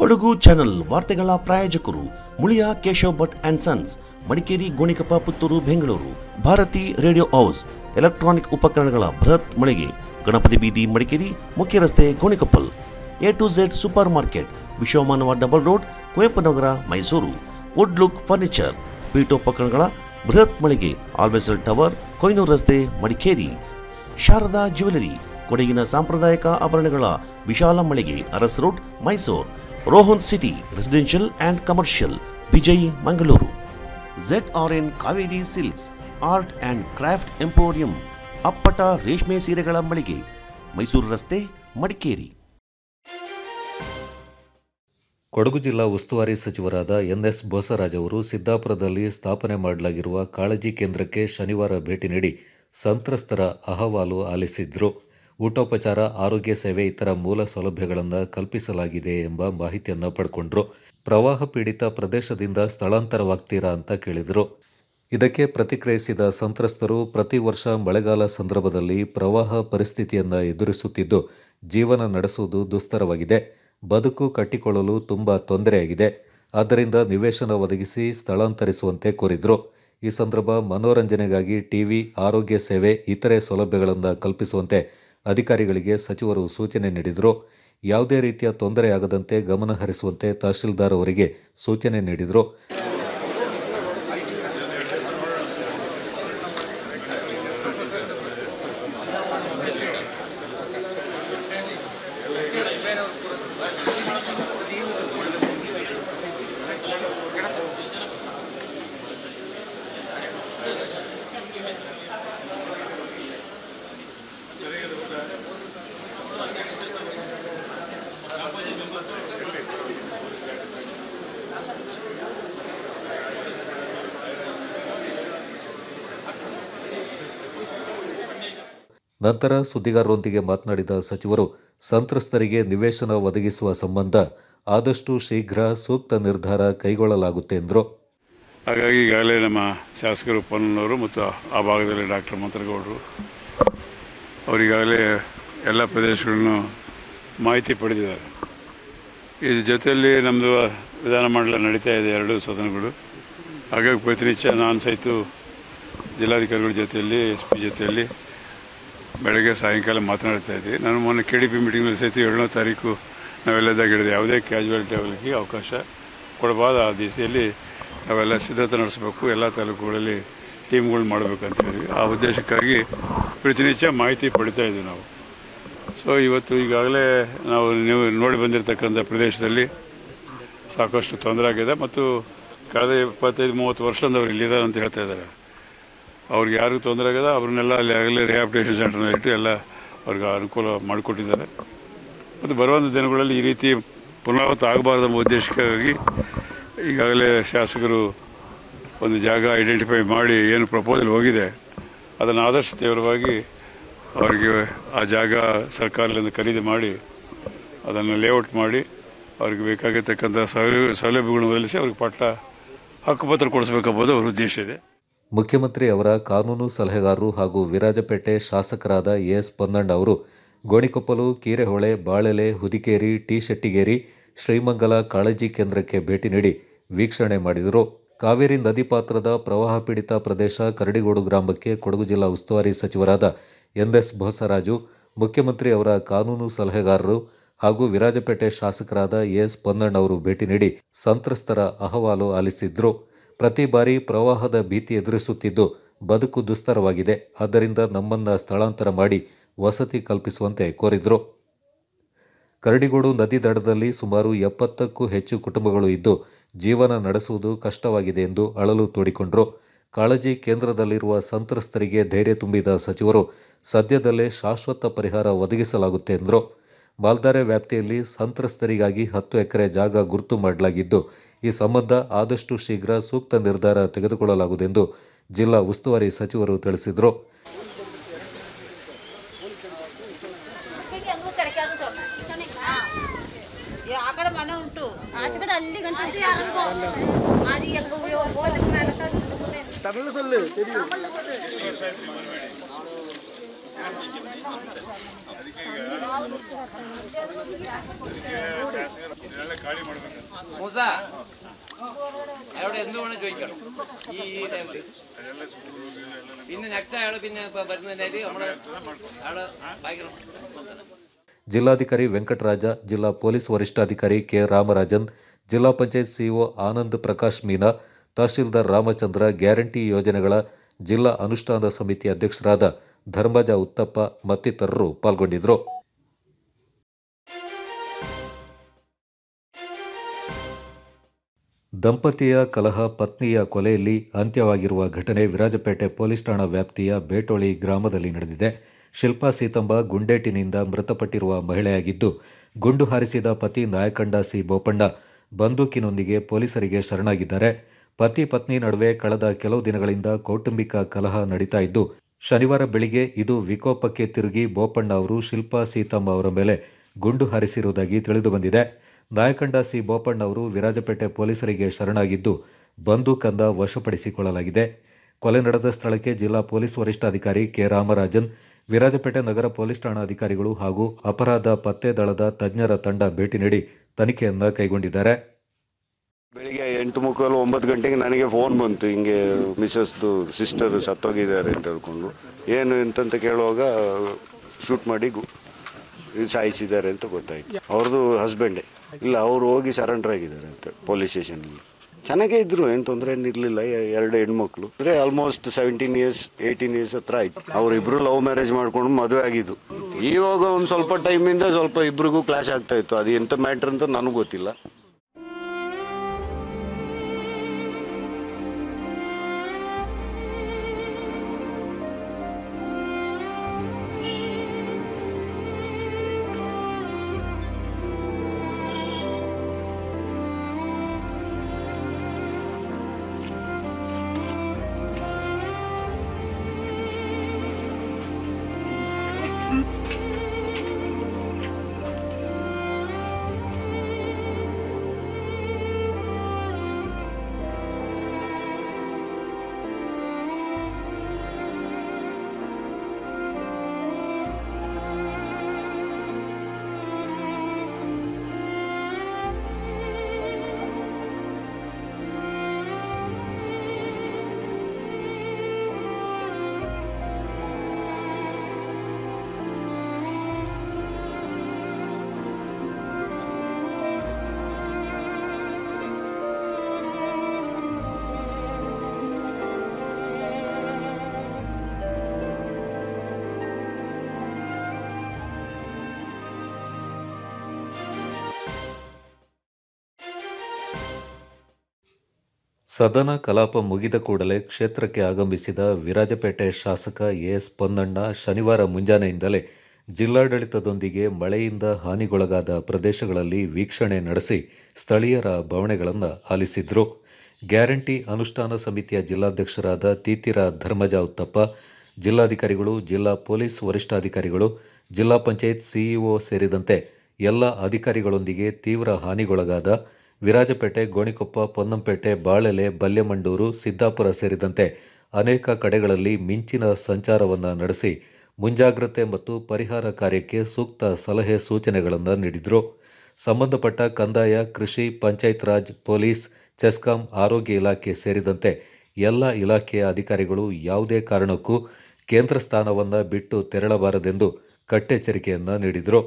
Kodagu channel ವಾರ್ತೆಗಳ ಪ್ರಾಯೋಜಕರು Muliya Keshav Bhat and sons Madikeri Gonikoppa Puttur Bengaluru Bharati radio house electronic ಉಪಕರಣಗಳ ಬೃಹತ್ ಮಳಿಗೆ ಗಣಪತಿ ಬೀದಿ ಮಡಿಕೇರಿ ಮುಖ್ಯ ರಸ್ತೆ Gonikoppal A to Z super market Vishwamanava double road Kuvempu Nagar Mysuru wood look furniture ಪೀಠೋಪಕರಣಗಳ ಬೃಹತ್ ಮಳಿಗೆ ಆಲ್ವೆಸಲ್ ಟವರ್ ಕೊಯ್ನೂರು ರಸ್ತೆ ಮಡಿಕೇರಿ ಶಾರದಾ ಜ್ಯುವೆಲರಿ ಕೊಡಗಿನ ಸಾಂಪ್ರದಾಯಿಕ ಆಭರಣಗಳ ವಿಶಾಲ ಮಳಿಗೆ Aras road Mysore Rohan city residential and commercial Vijay Mangaluru Z R N Kaveri silks art and craft emporium ಅಪ್ಪಟ ರೇಷ್ಮೆ ಸೀರೆಗಳ ಮಳಿಗೆ ಮೈಸೂರು ರಸ್ತೆ ಮಡಿಕೇರಿ ಕೊಡಗು ಜಿಲ್ಲಾ ಉಸ್ತುವಾರಿ ಸಚಿವರಾದ ಎನ್ಎಸ್ ಬೋಸರಾಜ್ ಅವರು ಸಿದ್ದಾಪುರದಲ್ಲಿ ಸ್ಥಾಪನೆ ಮಾಡಲಾಗಿರುವ ಕಾಳಜಿ ಕೇಂದ್ರಕ್ಕೆ ಶನಿವಾರ ಭೇಟಿ ನೀಡಿ ಸಂತ್ರಸ್ತರ ಅಹವಾಲು ಆಲಿಸಿದ್ರು ಊಟೋಪಚಾರ ಆರೋಗ್ಯ ಸೇವೆ ಇತರ ಮೂಲ ಸೌಲಭ್ಯಗಳನ್ನು ಕಲ್ಪಿಸಲಾಗಿದೆ ಎಂಬ ಮಾಹಿತಿಯನ್ನು ಪಡ್ಕೊಂಡ್ರು ಪ್ರವಾಹ ಪೀಡಿತ ಪ್ರದೇಶದಿಂದ ಸ್ಥಳಾಂತರವಾಗ್ತೀರಾ ಅಂತ ಕೇಳಿದರು ಇದಕ್ಕೆ ಪ್ರತಿಕ್ರಿಯಿಸಿದ ಸಂತ್ರಸ್ತರು ಪ್ರತಿ ವರ್ಷ ಮಳೆಗಾಲ ಸಂದರ್ಭದಲ್ಲಿ ಪ್ರವಾಹ ಪರಿಸ್ಥಿತಿಯನ್ನು ಎದುರಿಸುತ್ತಿದ್ದು ಜೀವನ ನಡೆಸುವುದು ದುಸ್ತರವಾಗಿದೆ ಬದುಕು ಕಟ್ಟಿಕೊಳ್ಳಲು ತುಂಬ ತೊಂದರೆಯಾಗಿದೆ ಆದ್ದರಿಂದ ನಿವೇಶನ ಒದಗಿಸಿ ಸ್ಥಳಾಂತರಿಸುವಂತೆ ಕೋರಿದ್ರು ಈ ಸಂದರ್ಭ ಮನೋರಂಜನೆಗಾಗಿ ಟಿವಿ ಆರೋಗ್ಯ ಸೇವೆ ಇತರೆ ಸೌಲಭ್ಯಗಳನ್ನು ಕಲ್ಪಿಸುವಂತೆ ಅಧಿಕಾರಿಗಳಿಗೆ ಸಚಿವರು ಸೂಚನೆ ನೀಡಿದರು ಯಾವುದೇ ರೀತಿಯ ತೊಂದರೆಯಾಗದಂತೆ ಗಮನ ಹರಿಸುವಂತೆ ತಹಶೀಲ್ದಾರ್ ಅವರಿಗೆ ಸೂಚನೆ ನೀಡಿದರು ನಂತರ ಸುದ್ದಿಗಾರರೊಂದಿಗೆ ಮಾತನಾಡಿದ ಸಚಿವರು ಸಂತ್ರಸ್ತರಿಗೆ ನಿವೇಶನ ಒದಗಿಸುವ ಸಂಬಂಧ ಆದಷ್ಟು ಶೀಘ್ರ ಸೂಕ್ತ ನಿರ್ಧಾರ ಕೈಗೊಳ್ಳಲಾಗುತ್ತೆ ಎಂದರು ಹಾಗಾಗಿ ಈಗಾಗಲೇ ನಮ್ಮ ಶಾಸಕರು ಪೊನ್ನವರು ಮತ್ತು ಆ ಭಾಗದಲ್ಲಿ ಡಾಕ್ಟರ್ ಮಂತ್ರಗೌಡರು ಅವರಿಗಾಗಲೇ ಎಲ್ಲ ಪ್ರದೇಶಗಳನ್ನು ಮಾಹಿತಿ ಪಡೆದಿದ್ದಾರೆ ಇದ್ರ ಜೊತೆಯಲ್ಲಿ ನಮ್ಮದು ವಿಧಾನಮಂಡಲ ನಡೀತಾ ಇದೆ ಎರಡು ಸದನಗಳು ಹಾಗಾಗಿ ಪ್ರತಿನಿತ್ಯ ನಾನು ಸಹಿತ ಜಿಲ್ಲಾಧಿಕಾರಿಗಳ ಜೊತೆಯಲ್ಲಿ ಎಸ್ ಪಿ ಜೊತೆಯಲ್ಲಿ ಬೆಳಗ್ಗೆ ಸಾಯಂಕಾಲ ಮಾತನಾಡ್ತಾ ಇದ್ವಿ ನಾನು ಮೊನ್ನೆ ಕೆ ಡಿ ಪಿ ಮೀಟಿಂಗ್ನಲ್ಲಿ ಸಹಿತ ಏಳನೇ ತಾರೀಕು ನಾವೆಲ್ಲದಾಗ ಹೇಳಿದೆ ಯಾವುದೇ ಕ್ಯಾಜುವಾಲಿಟಿ ಅವರಿಗೆ ಅವಕಾಶ ಕೊಡಬಾರ್ದು ಆ ದಿಸೆಯಲ್ಲಿ ನಾವೆಲ್ಲ ಸಿದ್ಧತೆ ನಡೆಸಬೇಕು ಎಲ್ಲ ತಾಲೂಕುಗಳಲ್ಲಿ ಟೀಮ್ಗಳು ಮಾಡಬೇಕು ಅಂತ ಹೇಳಿದ್ವಿ ಆ ಉದ್ದೇಶಕ್ಕಾಗಿ ಪ್ರತಿನಿತ್ಯ ಮಾಹಿತಿ ಪಡಿತಾ ಇದ್ವಿ ನಾವು ಸೊ ಇವತ್ತು ಈಗಾಗಲೇ ನಾವು ನೀವು ನೋಡಿ ಬಂದಿರತಕ್ಕಂಥ ಪ್ರದೇಶದಲ್ಲಿ ಸಾಕಷ್ಟು ತೊಂದರೆ ಆಗಿದೆ ಮತ್ತು ಕಳೆದ ಇಪ್ಪತ್ತೈದು ಮೂವತ್ತು ವರ್ಷದಿಂದ ಅವ್ರು ಇಲ್ಲಿದ್ದಾರೆ ಅಂತ ಹೇಳ್ತಾ ಇದ್ದಾರೆ ಅವ್ರಿಗೆ ಯಾರಿಗೂ ತೊಂದರೆ ಆಗದ ಅವ್ರನ್ನೆಲ್ಲ ಅಲ್ಲಿ ಆಗಲೇ ರಿಹಾಬಿಟೇಷನ್ ಸೆಂಟರ್ನ ಇಟ್ಟು ಎಲ್ಲ ಅವ್ರಿಗೆ ಅನುಕೂಲ ಮಾಡಿಕೊಟ್ಟಿದ್ದಾರೆ ಮತ್ತು ಬರುವಂಥ ದಿನಗಳಲ್ಲಿ ಈ ರೀತಿ ಪುನರಾವರ್ತ ಆಗಬಾರ್ದು ಎಂಬ ಉದ್ದೇಶಕ್ಕಾಗಿ ಈಗಾಗಲೇ ಶಾಸಕರು ಒಂದು ಜಾಗ ಐಡೆಂಟಿಫೈ ಮಾಡಿ ಏನು ಪ್ರಪೋಸಲ್ ಹೋಗಿದೆ ಅದನ್ನು ಆದಷ್ಟು ತೀವ್ರವಾಗಿ ಅವರಿಗೆ ಆ ಜಾಗ ಸರ್ಕಾರದಿಂದ ಖರೀದಿ ಮಾಡಿ ಅದನ್ನು ಲೇಔಟ್ ಮಾಡಿ ಅವ್ರಿಗೆ ಬೇಕಾಗಿರ್ತಕ್ಕಂಥ ಸೌಲಭ್ಯ ಸೌಲಭ್ಯಗಳನ್ನು ಒದಗಿಸಿ ಅವ್ರಿಗೆ ಪಟ್ಟ ಹಕ್ಕುಪತ್ರ ಕೊಡಿಸ್ಬೇಕೆಂಬುದು ಅವ್ರ ಉದ್ದೇಶ ಇದೆ ಮುಖ್ಯಮಂತ್ರಿ ಅವರ ಕಾನೂನು ಸಲಹೆಗಾರರು ಹಾಗೂ ವಿರಾಜಪೇಟೆ ಶಾಸಕರಾದ ಎಸ್ ಪೊನ್ನಣ್ಣ ಅವರು ಗೋಣಿಕೊಪ್ಪಲು ಕೀರೆಹೊಳೆ ಬಾಳೆಲೆ ಹುದಿಕೇರಿ ಟಿ ಶೆಟ್ಟಿಗೇರಿ ಶ್ರೀಮಂಗಲ ಕಾಳಜಿ ಕೇಂದ್ರಕ್ಕೆ ಭೇಟಿ ನೀಡಿ ವೀಕ್ಷಣೆ ಮಾಡಿದರು ಕಾವೇರಿ ನದಿ ಪಾತ್ರದ ಪ್ರವಾಹ ಪೀಡಿತ ಪ್ರದೇಶ ಕರಡಿಗೋಡು ಗ್ರಾಮಕ್ಕೆ ಕೊಡಗು ಜಿಲ್ಲಾ ಉಸ್ತುವಾರಿ ಸಚಿವರಾದ ಎನ್ಎಸ್ ಬೋಸರಾಜು ಮುಖ್ಯಮಂತ್ರಿ ಅವರ ಕಾನೂನು ಸಲಹೆಗಾರರು ಹಾಗೂ ವಿರಾಜಪೇಟೆ ಶಾಸಕರಾದ ಎಸ್ ಪೊನ್ನಣ್ಣ ಅವರು ಭೇಟಿ ನೀಡಿ ಸಂತ್ರಸ್ತರ ಅಹವಾಲು ಆಲಿಸಿದ್ರು ಪ್ರತಿ ಬಾರಿ ಪ್ರವಾಹದ ಭೀತಿ ಎದುರಿಸುತ್ತಿದ್ದು ಬದುಕು ದುಸ್ತರವಾಗಿದೆ ಆದ್ದರಿಂದ ನಮ್ಮನ್ನ ಸ್ಥಳಾಂತರ ಮಾಡಿ ವಸತಿ ಕಲ್ಪಿಸುವಂತೆ ಕೋರಿದ್ರು ಕರಡಿಗೋಡು ನದಿ ದಡದಲ್ಲಿ ಸುಮಾರು ಎಪ್ಪತ್ತಕ್ಕೂ ಹೆಚ್ಚು ಕುಟುಂಬಗಳು ಇದ್ದು ಜೀವನ ನಡೆಸುವುದು ಕಷ್ಟವಾಗಿದೆ ಎಂದು ಅಳಲು ತೋಡಿಕೊಂಡರು ಕಾಳಜಿ ಕೇಂದ್ರದಲ್ಲಿರುವ ಸಂತ್ರಸ್ತರಿಗೆ ಧೈರ್ಯ ತುಂಬಿದ ಸಚಿವರು ಸದ್ಯದಲ್ಲೇ ಶಾಶ್ವತ ಪರಿಹಾರ ಒದಗಿಸಲಾಗುತ್ತೆ ಎಂದರು ಮಾಲ್ದಾರೆ ವ್ಯಾಪ್ತಿಯಲ್ಲಿ ಸಂತ್ರಸ್ತರಿಗಾಗಿ ಹತ್ತು ಎಕರೆ ಜಾಗ ಗುರುತು ಮಾಡಲಾಗಿದ್ದು ಈ ಸಂಬಂಧ ಆದಷ್ಟು ಶೀಘ್ರ ಸೂಕ್ತ ನಿರ್ಧಾರ ತೆಗೆದುಕೊಳ್ಳಲಾಗುವುದೆಂದು ಜಿಲ್ಲಾ ಉಸ್ತುವಾರಿ ಸಚಿವರು ತಿಳಿಸಿದರು ಆ ಕಡೆ ಮನೆ ಉಂಟು ಆಚೆ ಕಡೆ ಅಲ್ಲಿ ಗಂಟೆ అది ఎల్గ ఓటుకు మేలతో தமிழ்ல சொல்லு தெரியும் ಇದನ್ನೆಲ್ಲ ಖಾಲಿ ಮಾಡಬೇಕು മൂസ അയാളോട് എന്ത് വേണം ചോദിക്കണം ഈ ഈ ടൈമിൽ പിന്നെ നെക്സ്റ്റ് അയാൾ പിന്നെ ഇപ്പൊ വരുന്നതിനായിട്ട് നമ്മള് അയാള് ഭയങ്കര നോക്കണം ಜಿಲ್ಲಾಧಿಕಾರಿ ವೆಂಕಟರಾಜ ಜಿಲ್ಲಾ ಪೊಲೀಸ್ ವರಿಷ್ಠಾಧಿಕಾರಿ ಕೆ ರಾಮರಾಜನ್ ಜಿಲ್ಲಾ ಪಂಚಾಯತ್ ಸಿಇಒ ಆನಂದ್ ಪ್ರಕಾಶ್ ಮೀನಾ ತಹಶೀಲ್ದಾರ್ ರಾಮಚಂದ್ರ ಗ್ಯಾರಂಟಿ ಯೋಜನೆಗಳ ಜಿಲ್ಲಾ ಅನುಷ್ಠಾನ ಸಮಿತಿ ಅಧ್ಯಕ್ಷರಾದ ಧರ್ಮಜ ಉತ್ತಪ್ಪ ಮತ್ತಿತರರು ಪಾಲ್ಗೊಂಡಿದ್ದರು ದಂಪತಿಯ ಕಲಹ ಪತ್ನಿಯ ಕೊಲೆಯಲ್ಲಿ ಅಂತ್ಯವಾಗಿರುವ ಘಟನೆ ವಿರಾಜಪೇಟೆ ಪೊಲೀಸ್ ಠಾಣಾ ವ್ಯಾಪ್ತಿಯ ಬೇಟೋಳಿ ಗ್ರಾಮದಲ್ಲಿ ನಡೆದಿದೆ ಶಿಲ್ಪಾ ಸೀತಂಬ ಗುಂಡೇಟಿನಿಂದ ಮೃತಪಟ್ಟಿರುವ ಮಹಿಳೆಯಾಗಿದ್ದು ಗುಂಡು ಹಾರಿಸಿದ ಪತಿ ನಾಯಕಂಡ ಸಿ ಬೋಪಣ್ಣ ಬಂದೂಕಿನೊಂದಿಗೆ ಪೊಲೀಸರಿಗೆ ಶರಣಾಗಿದ್ದಾರೆ ಪತಿ ಪತ್ನಿ ನಡುವೆ ಕಳೆದ ಕೆಲವು ದಿನಗಳಿಂದ ಕೌಟುಂಬಿಕ ಕಲಹ ನಡೀತಾ ಇದ್ದು ಶನಿವಾರ ಬೆಳಿಗ್ಗೆ ಇದು ವಿಕೋಪಕ್ಕೆ ತಿರುಗಿ ಬೋಪಣ್ಣ ಅವರು ಶಿಲ್ಪಾ ಸೀತಮ್ಮ ಅವರ ಮೇಲೆ ಗುಂಡು ಹಾರಿಸಿರುವುದಾಗಿ ತಿಳಿದುಬಂದಿದೆ ನಾಯಕಂಡ ಸಿ ಬೋಪಣ್ಣ ಅವರು ವಿರಾಜಪೇಟೆ ಪೊಲೀಸರಿಗೆ ಶರಣಾಗಿದ್ದು ಬಂದೂಕಂದ ವಶಪಡಿಸಿಕೊಳ್ಳಲಾಗಿದೆ ಕೊಲೆ ನಡೆದ ಸ್ಥಳಕ್ಕೆ ಜಿಲ್ಲಾ ಪೊಲೀಸ್ ವರಿಷ್ಠಾಧಿಕಾರಿ ಕೆ ರಾಮರಾಜನ್ ವಿರಾಜಪೇಟೆ ನಗರ ಪೊಲೀಸ್ ಠಾಣಾ ಅಧಿಕಾರಿಗಳು ಹಾಗೂ ಅಪರಾಧ ಪತ್ತೆ ದಳದ ತಜ್ಞರ ತಂಡ ಭೇಟಿ ನೀಡಿ ತನಿಖೆಯನ್ನ ಕೈಗೊಂಡಿದ್ದಾರೆ ಬೆಳಿಗ್ಗೆ ಎಂಟು ಮುಕ್ಕಾಲು ಒಂಬತ್ತು ಗಂಟೆಗೆ ನನಗೆ ಫೋನ್ ಬಂತು ಹಿಂಗೆ ಮಿಸಸ್ದು ಸಿಸ್ಟರ್ ಸತ್ತೋಗಿದ್ದಾರೆ ಅಂತ ಹೇಳ್ಕೊಂಡು ಏನು ಎಂತಂತ ಕೇಳುವಾಗ ಶೂಟ್ ಮಾಡಿ ಗು- ಸಾಯಿಸಿದ್ದಾರೆ ಅಂತ ಗೊತ್ತಾಯ್ತು ಅವ್ರದ್ದು ಹಸ್ಬೆಂಡೇ ಇಲ್ಲ ಅವರು ಹೋಗಿ ಸರೆಂಡರ್ ಆಗಿದ್ದಾರೆ ಅಂತ ಪೊಲೀಸ್ ಸ್ಟೇಷನಲ್ಲಿ ಚೆನ್ನಾಗೇ ಇದ್ರು ಏನು ತೊಂದರೆ ಏನಿರಲಿಲ್ಲ ಎರಡು ಹೆಣ್ಮಕ್ಳು ಅಂದರೆ almost seventeen years eighteen years ಹತ್ರ ಆಯ್ತು ಅವರಿಬ್ರು ಲವ್ ಮ್ಯಾರೇಜ್ ಮಾಡ್ಕೊಂಡು ಮದುವೆ ಆಗಿದ್ದು ಇವಾಗ ಒಂದು ಸ್ವಲ್ಪ ಟೈಮಿಂದ ಸ್ವಲ್ಪ ಇಬ್ರಿಗೂ ಕ್ಲಾಶ್ ಆಗ್ತಾ ಇತ್ತು ಅದು ಎಂಥ ಮ್ಯಾಟ್ರ್ ಅಂತ ನನಗೂ ಗೊತ್ತಿಲ್ಲ ಸದನ ಕಲಾಪ ಮುಗಿದ ಕೂಡಲೇ ಕ್ಷೇತ್ರಕ್ಕೆ ಆಗಮಿಸಿದ ವಿರಾಜಪೇಟೆ ಶಾಸಕ ಎಸ್ ಪೊನ್ನಣ್ಣ ಶನಿವಾರ ಮುಂಜಾನೆಯಿಂದಲೇ ಜಿಲ್ಲಾಡಳಿತದೊಂದಿಗೆ ಮಳೆಯಿಂದ ಹಾನಿಗೊಳಗಾದ ಪ್ರದೇಶಗಳಲ್ಲಿ ವೀಕ್ಷಣೆ ನಡೆಸಿ ಸ್ಥಳೀಯರ ಬವಣೆಗಳನ್ನು ಆಲಿಸಿದ್ರು ಗ್ಯಾರಂಟಿ ಅನುಷ್ಠಾನ ಸಮಿತಿಯ ಜಿಲ್ಲಾಧ್ಯಕ್ಷರಾದ ತೀತಿರ ಧರ್ಮಜ ಉತ್ತಪ್ಪ ಜಿಲ್ಲಾಧಿಕಾರಿಗಳು ಜಿಲ್ಲಾ ಪೊಲೀಸ್ ವರಿಷ್ಠಾಧಿಕಾರಿಗಳು ಜಿಲ್ಲಾ ಪಂಚಾಯತ್ ಸಿಇಒ ಸೇರಿದಂತೆ ಎಲ್ಲ ಅಧಿಕಾರಿಗಳೊಂದಿಗೆ ತೀವ್ರ ಹಾನಿಗೊಳಗಾದ ವಿರಾಜಪೇಟೆ ಗೋಣಿಕೊಪ್ಪ ಪೊನ್ನಂಪೇಟೆ ಬಾಳೆಲೆ ಬಲ್ಯಮಂಡೂರು ಸಿದ್ದಾಪುರ ಸೇರಿದಂತೆ ಅನೇಕ ಕಡೆಗಳಲ್ಲಿ ಮಿಂಚಿನ ಸಂಚಾರವನ್ನು ನಡೆಸಿ ಮುಂಜಾಗ್ರತೆ ಮತ್ತು ಪರಿಹಾರ ಕಾರ್ಯಕ್ಕೆ ಸೂಕ್ತ ಸಲಹೆ ಸೂಚನೆಗಳನ್ನು ನೀಡಿದರು ಸಂಬಂಧಪಟ್ಟ ಕಂದಾಯ ಕೃಷಿ ಪಂಚಾಯತ್ ರಾಜ್ ಪೊಲೀಸ್ ಚೆಸ್ಕಾಂ ಆರೋಗ್ಯ ಇಲಾಖೆ ಸೇರಿದಂತೆ ಎಲ್ಲ ಇಲಾಖೆಯ ಅಧಿಕಾರಿಗಳು ಯಾವುದೇ ಕಾರಣಕ್ಕೂ ಕೇಂದ್ರ ಸ್ಥಾನವನ್ನು ಬಿಟ್ಟು ತೆರಳಬಾರದೆಂದು ಕಟ್ಟೆಚ್ಚರಿಕೆಯನ್ನು ನೀಡಿದರು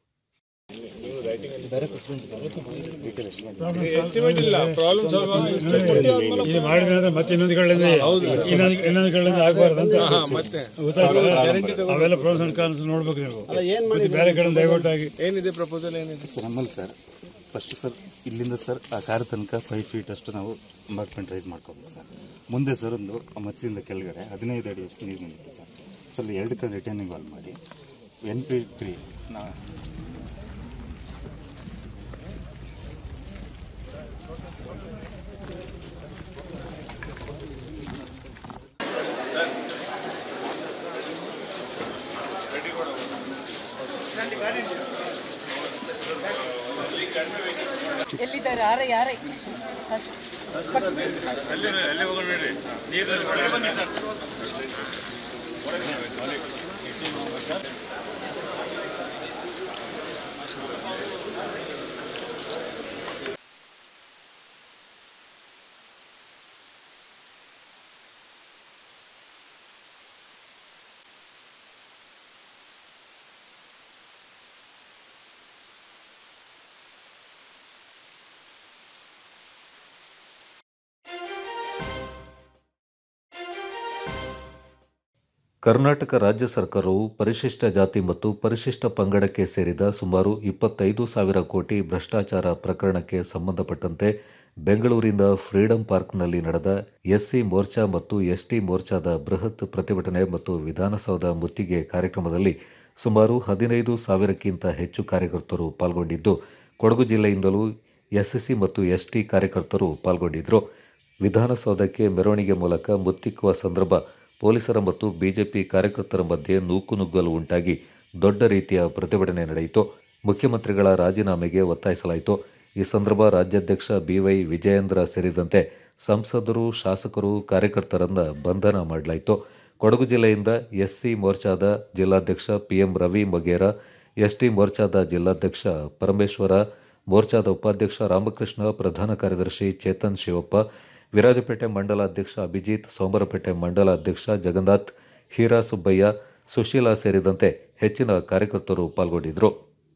ಇದು ಮಾಡಿದ ನಂತರ ಮತ್ತೆ ಇನ್ನೊಂದು ಕಡೆಯಿಂದ ಇನ್ನೊಂದು ಇನ್ನೊಂದು ಕಡೆಯಿಂದ ಆಗಬಾರ್ದಂತ ಗೊತ್ತಾಯ್ತಾ ಅವೆಲ್ಲ ಪ್ರೋಸ್ ಅಂಡ್ ಕಾನ್ಸ್ ನೋಡ್ಬೇಕು ನೀವು ಮತ್ತೆ ಬೇರೆ ಕಡೆ ದಯವಿಟ್ಟು ಆಗಿ ಏನಿದೆ ಪ್ರಪೋಸಲ್ ಏನಿದೆ ಸರ್ ನಮ್ಮಲ್ಲಿ ಸರ್ ಫಸ್ಟ್ ಸರ್ ಇಲ್ಲಿಂದ ಸರ್ ಆ ಕಾರ್ ತನಕ ಫೈವ್ ಫೀಟ್ ಅಷ್ಟು ನಾವು ಎಂಬಾರ್ಕ್ಮೆಂಟ್ ರೈಸ್ ಮಾಡ್ಕೋಬೇಕು ಸರ್ ಮುಂದೆ ಸರ್ ಒಂದು ಆ ಮತ್ಸ್ಯದಿಂದ ಕೆಳಗಡೆ ಹದಿನೈದು ಅಡಿ ಅಷ್ಟು ನೀರು ನಿಲ್ಲುತ್ತೆ ಸರ್ ಸರ್ ಎರಡು ಕಡೆ ರಿಟರ್ನಿಂಗ್ ವಾಲ್ ಮಾಡಿ ಎನ್ ಪಿ ತ್ರೀ ನಾ ಎಲ್ಲಿದ್ದಾರೆ ಯಾರ ಯಾರೇ ಅಲ್ಲಿ ಅಲ್ಲಿ ಹೋಗೋಣ ನೀರಿನಲ್ಲಿ ಕರ್ನಾಟಕ ರಾಜ್ಯ ಸರ್ಕಾರವು ಪರಿಶಿಷ್ಟ ಜಾತಿ ಮತ್ತು ಪರಿಶಿಷ್ಟ ಪಂಗಡಕ್ಕೆ ಸೇರಿದ ಸುಮಾರು ಇಪ್ಪತ್ತೈದು ಸಾವಿರ ಕೋಟಿ ಭ್ರಷ್ಟಾಚಾರ ಪ್ರಕರಣಕ್ಕೆ ಸಂಬಂಧಪಟ್ಟಂತೆ ಬೆಂಗಳೂರಿನ ಫ್ರೀಡಂ ಪಾರ್ಕ್ನಲ್ಲಿ ನಡೆದ ಎಸ್ಸಿ ಮೋರ್ಚಾ ಮತ್ತು ಎಸ್ಟಿ ಮೋರ್ಚಾದ ಬೃಹತ್ ಪ್ರತಿಭಟನೆ ಮತ್ತು ವಿಧಾನಸೌಧ ಮುತ್ತಿಗೆ ಕಾರ್ಯಕ್ರಮದಲ್ಲಿ ಸುಮಾರು ಹದಿನೈದು ಸಾವಿರಕ್ಕಿಂತ ಹೆಚ್ಚು ಕಾರ್ಯಕರ್ತರು ಪಾಲ್ಗೊಂಡಿದ್ದು ಕೊಡಗು ಜಿಲ್ಲೆಯಿಂದಲೂ ಎಸ್ಎಸ್ಸಿ ಮತ್ತು ಎಸ್ಟಿ ಕಾರ್ಯಕರ್ತರು ಪಾಲ್ಗೊಂಡಿದ್ದರು ವಿಧಾನಸೌಧಕ್ಕೆ ಮೆರವಣಿಗೆ ಮೂಲಕ ಮುತ್ತಿಕ್ಕುವ ಸಂದರ್ಭ ಪೊಲೀಸರ ಮತ್ತು ಬಿಜೆಪಿ ಕಾರ್ಯಕರ್ತರ ಮಧ್ಯೆ ನೂಕುನುಗ್ಗಲು ಉಂಟಾಗಿ ದೊಡ್ಡ ರೀತಿಯ ಪ್ರತಿಭಟನೆ ನಡೆಯಿತು ಮುಖ್ಯಮಂತ್ರಿಗಳ ರಾಜೀನಾಮೆಗೆ ಒತ್ತಾಯಿಸಲಾಯಿತು ಈ ಸಂದರ್ಭ ರಾಜ್ಯಾಧ್ಯಕ್ಷ ಬಿವೈ ವಿಜಯೇಂದ್ರ ಸೇರಿದಂತೆ ಸಂಸದರು ಶಾಸಕರು ಕಾರ್ಯಕರ್ತರನ್ನ ಬಂಧನ ಮಾಡಲಾಯಿತು ಕೊಡಗು ಜಿಲ್ಲೆಯಿಂದ ಎಸ್ಸಿ ಮೋರ್ಚಾದ ಜಿಲ್ಲಾಧ್ಯಕ್ಷ ಪಿಎಂ ರವಿ ಮೊಗೇರ ಎಸ್ಟಿ ಮೋರ್ಚಾದ ಜಿಲ್ಲಾಧ್ಯಕ್ಷ ಪರಮೇಶ್ವರ ಮೋರ್ಚಾದ ಉಪಾಧ್ಯಕ್ಷ ರಾಮಕೃಷ್ಣ ಪ್ರಧಾನ ಕಾರ್ಯದರ್ಶಿ ಚೇತನ್ ಶಿವಪ್ಪ ವಿರಾಜಪೇಟೆ ಮಂಡಲ ಅಧ್ಯಕ್ಷ ಅಭಿಜಿತ್ ಸೋಮರಪೇಟೆ ಮಂಡಲ ಅಧ್ಯಕ್ಷ ಜಗನ್ನಾಥ್ ಹೀರಾ ಸುಬ್ಬಯ್ಯ ಸುಶೀಲಾ ಸೇರಿದಂತೆ ಹೆಚ್ಚಿನ ಕಾರ್ಯಕರ್ತರು ಪಾಲ್ಗೊಂಡಿದ್ದರು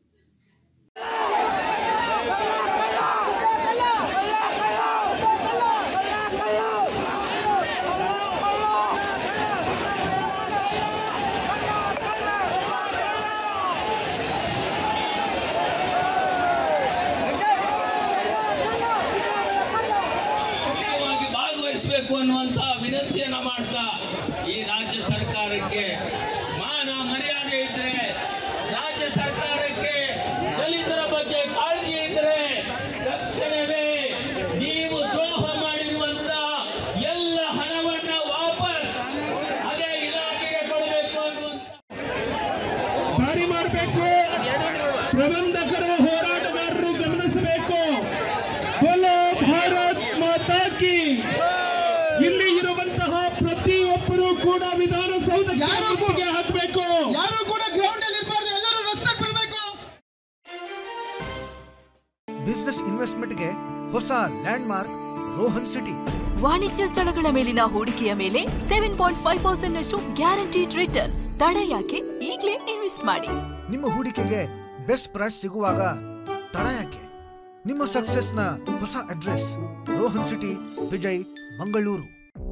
ಸಕ್ರಿಯವಾಗಿ ಭಾಗವಹಿಸಬೇಕು ಅನ್ನುವಂತ ವಿನಂತಿಯನ್ನ ಮಾಡ್ತಾ ಈ ರಾಜ್ಯ ಸರ್ಕಾರಕ್ಕೆ ಮಾನ ಮರ್ಯಾದೆ ಇದ್ರೆ ರಾಜ್ಯ ಸರ್ಕಾರಕ್ಕೆ ದಲಿತರ ಬಗ್ಗೆ ಕಾಳಜಿ ಇದ್ರೆ ತಕ್ಷಣವೇ ನೀವು ದ್ರೋಹ ಮಾಡಿರುವಂತ ಎಲ್ಲ ಹಣವನ್ನ ವಾಪಸ್ ಅದೇ ಇಲಾಖೆಗೆ ಕೊಡಬೇಕು ಅನ್ನುವಂತ ದಾರಿ ಮಾಡಬೇಕು ಪ್ರಬಂಧಕರು ಹೋರಾಟಗಾರರು ಗಮನಿಸಬೇಕು ಬೋಲೋ ಭಾರತ್ ಮಾತಾ ಕಿ ಇಲ್ಲಿ ಇರುವಂತಹ ಪ್ರತಿಯೊಬ್ಬರು ಕೂಡ ವಿಧಾನಸೌಧಕ್ಕೆ ಮುತ್ತಿಗೆ ಹಾಕಬೇಕು ಯಾರು ಕೂಡ ಗ್ರೌಂಡ್ ಅಲ್ಲಿ ಇರಬಾರ್ದು ಎಲ್ಲರೂ ರಸ್ತೆಗೆ ಬರಬೇಕು ಬಿಸ್ನೆಸ್ ಇನ್ವೆಸ್ಟ್ಮೆಂಟ್ಗೆ ಹೊಸ ಲ್ಯಾಂಡ್ ಮಾರ್ಕ್ ರೋಹನ್ ಸಿಟಿ ವಾಣಿಜ್ಯ ಸ್ಥಳಗಳ ಮೇಲಿನ ಹೂಡಿಕೆಯ ಮೇಲೆ ಸೆವೆನ್ ಪಾಯಿಂಟ್ ಫೈವ್ ಪರ್ಸೆಂಟ್ ನಷ್ಟು ಗ್ಯಾರಂಟಿಡ್ ರಿಟರ್ನ್ ತಡ ಯಾಕೆ ಈಗಲೇ ಇನ್ವೆಸ್ಟ್ ಮಾಡಿ ನಿಮ್ಮ ಹೂಡಿಕೆಗೆ ಬೆಸ್ಟ್ ಪ್ರೈಸ್ ಸಿಗುವಾಗ ತಡ ಯಾಕೆ ನಿಮ್ಮ ಸಕ್ಸಸ್ನ ಹೊಸ ಅಡ್ರೆಸ್ ರೋಹನ್ ಸಿಟಿ ವಿಜಯ್ ಮಂಗಳೂರು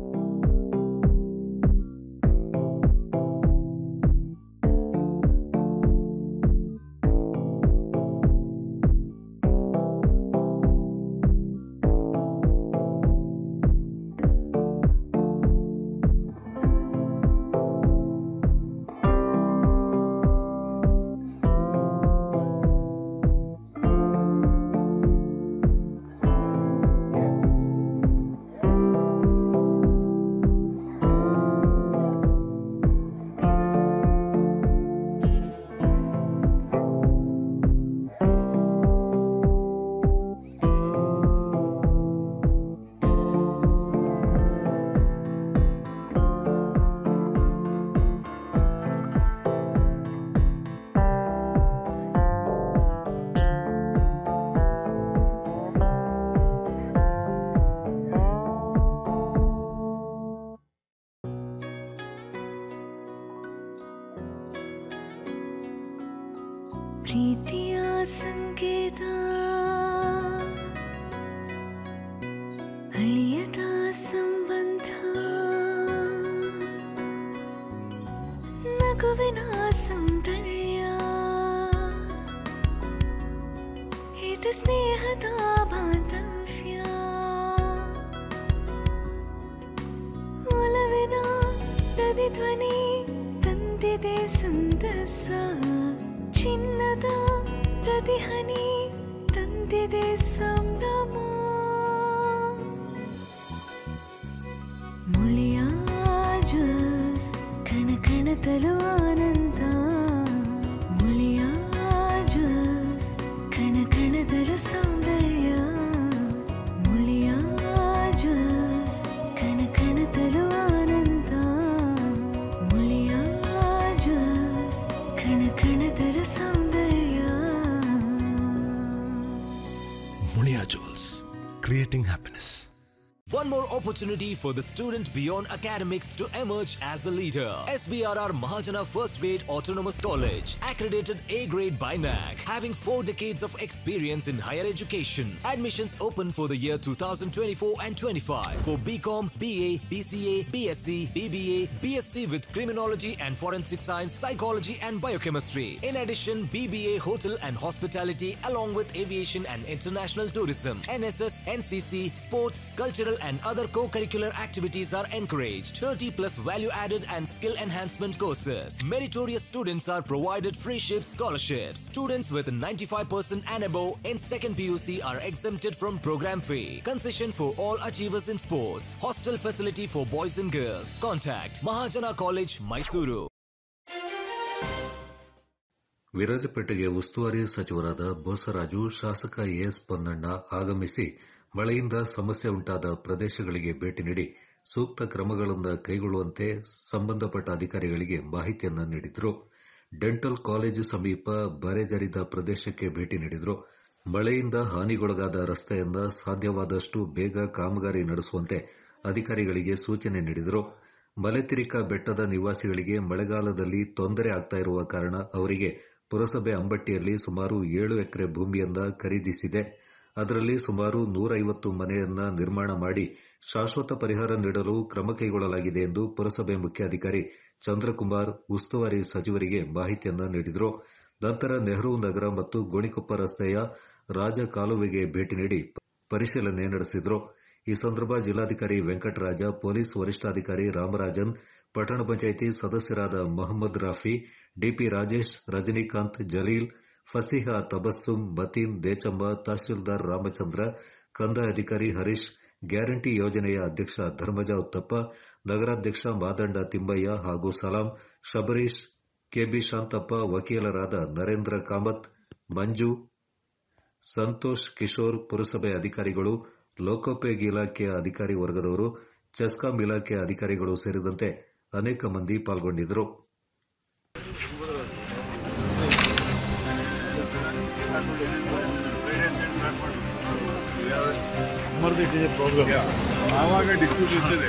ಪ್ರೀತಿಯ ಸಂಕೇತ ಅಳಿಯದ ಸಂಬಂಧ ನಗುವಿನ ಸೌಂದರ್ಯ ಇದು ಸ್ನೇಹದ ಬಾಂಧವ್ಯ ಒಲವಿನ ನದಿ ಧ್ವನಿ ತಂದಿದೆ ಸಂದಸ ಚಿನ್ನದ ಪ್ರತಿಹನಿ ತಂದಿದೆ ಸಂಭ್ರಮ ಮುಳಿಯ ಜ್ವಲ್ಸ್ ಕಣ ಕಣದಲು ಆನಂದ ಮುಳಿಯ ಜ್ವಲ್ಸ್ ಕಣ ಕಣದಲು ಸೌಂದರ್ಯ ಮುಳಿಯ ಜ್ವಲ್ಸ್ ಕಣ ಕಣದಲು ಆನಂದ ಮುಳಿಯ ಜ್ವಲ್ಸ್ ಕಣ ಕಣದಲು ಸೌಂದರ್ಯ Mulia Jewels, creating happiness. One more opportunity for the student beyond academics to emerge as a leader. SBRR Mahajana First Grade Autonomous College, accredited A grade by NAC, having four decades of experience in higher education. Admissions open for the year 2024 and 25 for BCom, BA, BCA, BSc, BBA, BSc with Criminology and Forensic Science, Psychology and Biochemistry. In addition, BBA Hotel and Hospitality along with Aviation and International Tourism, NSS, NCC, Sports, Cultural and other co-curricular activities are encouraged. 30 plus value-added and skill enhancement courses. Meritorious students are provided free shift scholarships. Students with 95% and above in second PUC are exempted from program fee. Concession for all achievers in sports. Hostel facility for boys and girls. Contact Mahajana College, Mysuru. ವಿರಾಜಪೇಟೆಗೆ ಉಸ್ತುವಾರಿ ಸಚಿವರಾದ ಬೋಸರಾಜು ಶಾಸಕ S Ponnanna ಆಗಮಿಸಿ ಮಳೆಯಿಂದ ಸಮಸ್ಯೆ ಉಂಟಾದ ಪ್ರದೇಶಗಳಿಗೆ ಭೇಟಿ ನೀಡಿ ಸೂಕ್ತ ಕ್ರಮಗಳನ್ನು ಕೈಗೊಳ್ಳುವಂತೆ ಸಂಬಂಧಪಟ್ಟ ಅಧಿಕಾರಿಗಳಿಗೆ ಮಾಹಿತಿಯನ್ನು ನೀಡಿದರು ಡೆಂಟಲ್ ಕಾಲೇಜು ಸಮೀಪ ಬರೆಜರಿದ ಪ್ರದೇಶಕ್ಕೆ ಭೇಟಿ ನೀಡಿದರು ಮಳೆಯಿಂದ ಹಾನಿಗೊಳಗಾದ ರಸ್ತೆಯಿಂದ ಸಾಧ್ಯವಾದಷ್ಟು ಬೇಗ ಕಾಮಗಾರಿ ನಡೆಸುವಂತೆ ಅಧಿಕಾರಿಗಳಿಗೆ ಸೂಚನೆ ನೀಡಿದರು ಮಲೆತಿರಿಕ ಬೆಟ್ಟದ ನಿವಾಸಿಗಳಿಗೆ ಮಳೆಗಾಲದಲ್ಲಿ ತೊಂದರೆ ಆಗ್ತಾ ಇರುವ ಕಾರಣ ಅವರಿಗೆ ಪುರಸಭೆ ಅಂಬಟ್ಟಿಯಲ್ಲಿ ಸುಮಾರು ಏಳು ಎಕರೆ ಭೂಮಿಯನ್ನ ಖರೀದಿಸಿದೆ ಅದರಲ್ಲಿ ಸುಮಾರು ನೂರೈವತ್ತು ಮನೆಯನ್ನ ನಿರ್ಮಾಣ ಮಾಡಿ ಶಾಶ್ವತ ಪರಿಹಾರ ನೀಡಲು ಕ್ರಮ ಕೈಗೊಳ್ಳಲಾಗಿದೆ ಎಂದು ಪುರಸಭೆ ಮುಖ್ಯಾಧಿಕಾರಿ ಚಂದ್ರಕುಮಾರ್ ಉಸ್ತುವಾರಿ ಸಚಿವರಿಗೆ ಮಾಹಿತಿಯನ್ನ ನೀಡಿದರು ನಂತರ ನೆಹರು ನಗರ ಮತ್ತು ಗೋಣಿಕೊಪ್ಪ ರಸ್ತೆಯ ರಾಜ ಕಾಲುವೆಗೆ ಭೇಟಿ ನೀಡಿ ಪರಿಶೀಲನೆ ನಡೆಸಿದರು ಈ ಸಂದರ್ಭ ಜಿಲ್ಲಾಧಿಕಾರಿ ವೆಂಕಟರಾಜ ಪೊಲೀಸ್ ವರಿಷ್ಠಾಧಿಕಾರಿ ರಾಮರಾಜನ್ ಪಟ್ಟಣ ಪಂಚಾಯಿತಿ ಸದಸ್ಯರಾದ ಮೊಹಮ್ಮದ್ ರಾಫಿ ಡಿಪಿ ರಾಜೇಶ್ ರಜನಿಕಾಂತ್ ಜಲೀಲ್ ಫಸೀಹಾ ತಬಸ್ಸುಂ ಮತೀನ್ ದೇಚಮ್ಮ ತಹಶೀಲ್ದಾರ್ ರಾಮಚಂದ್ರ ಕಂದಾಯ ಅಧಿಕಾರಿ ಹರೀಶ್ ಗ್ಯಾರಂಟಿ ಯೋಜನೆಯ ಅಧ್ಯಕ್ಷ ಧರ್ಮಜ ಉತ್ತಪ್ಪ ನಗರಾಧ್ಯಕ್ಷ ಮಾದಂಡ ತಿಮ್ಮಯ್ಯ ಹಾಗೂ ಸಲಾಂ ಶಬರೀಶ್ ಕೆಬಿ ಶಾಂತಪ್ಪ ವಕೀಲರಾದ ನರೇಂದ್ರ ಕಾಮತ್ ಮಂಜು ಸಂತೋಷ್ ಕಿಶೋರ್ ಪುರಸಭೆ ಅಧಿಕಾರಿಗಳು ಲೋಕೋಪಯೋಗಿ ಇಲಾಖೆಯ ಅಧಿಕಾರಿ ವರ್ಗದವರು ಚೆಸ್ಕಾಂ ಇಲಾಖೆಯ ಅಧಿಕಾರಿಗಳು ಸೇರಿದಂತೆ ಅನೇಕ ಮಂದಿ ಪಾಲ್ಗೊಂಡಿದ್ದರು ಪ್ರಾಬ್ಲಮ್ ಆವಾಗ ಡಿಸ್ಪ್ಯೂಟ್ ಇರ್ತದೆ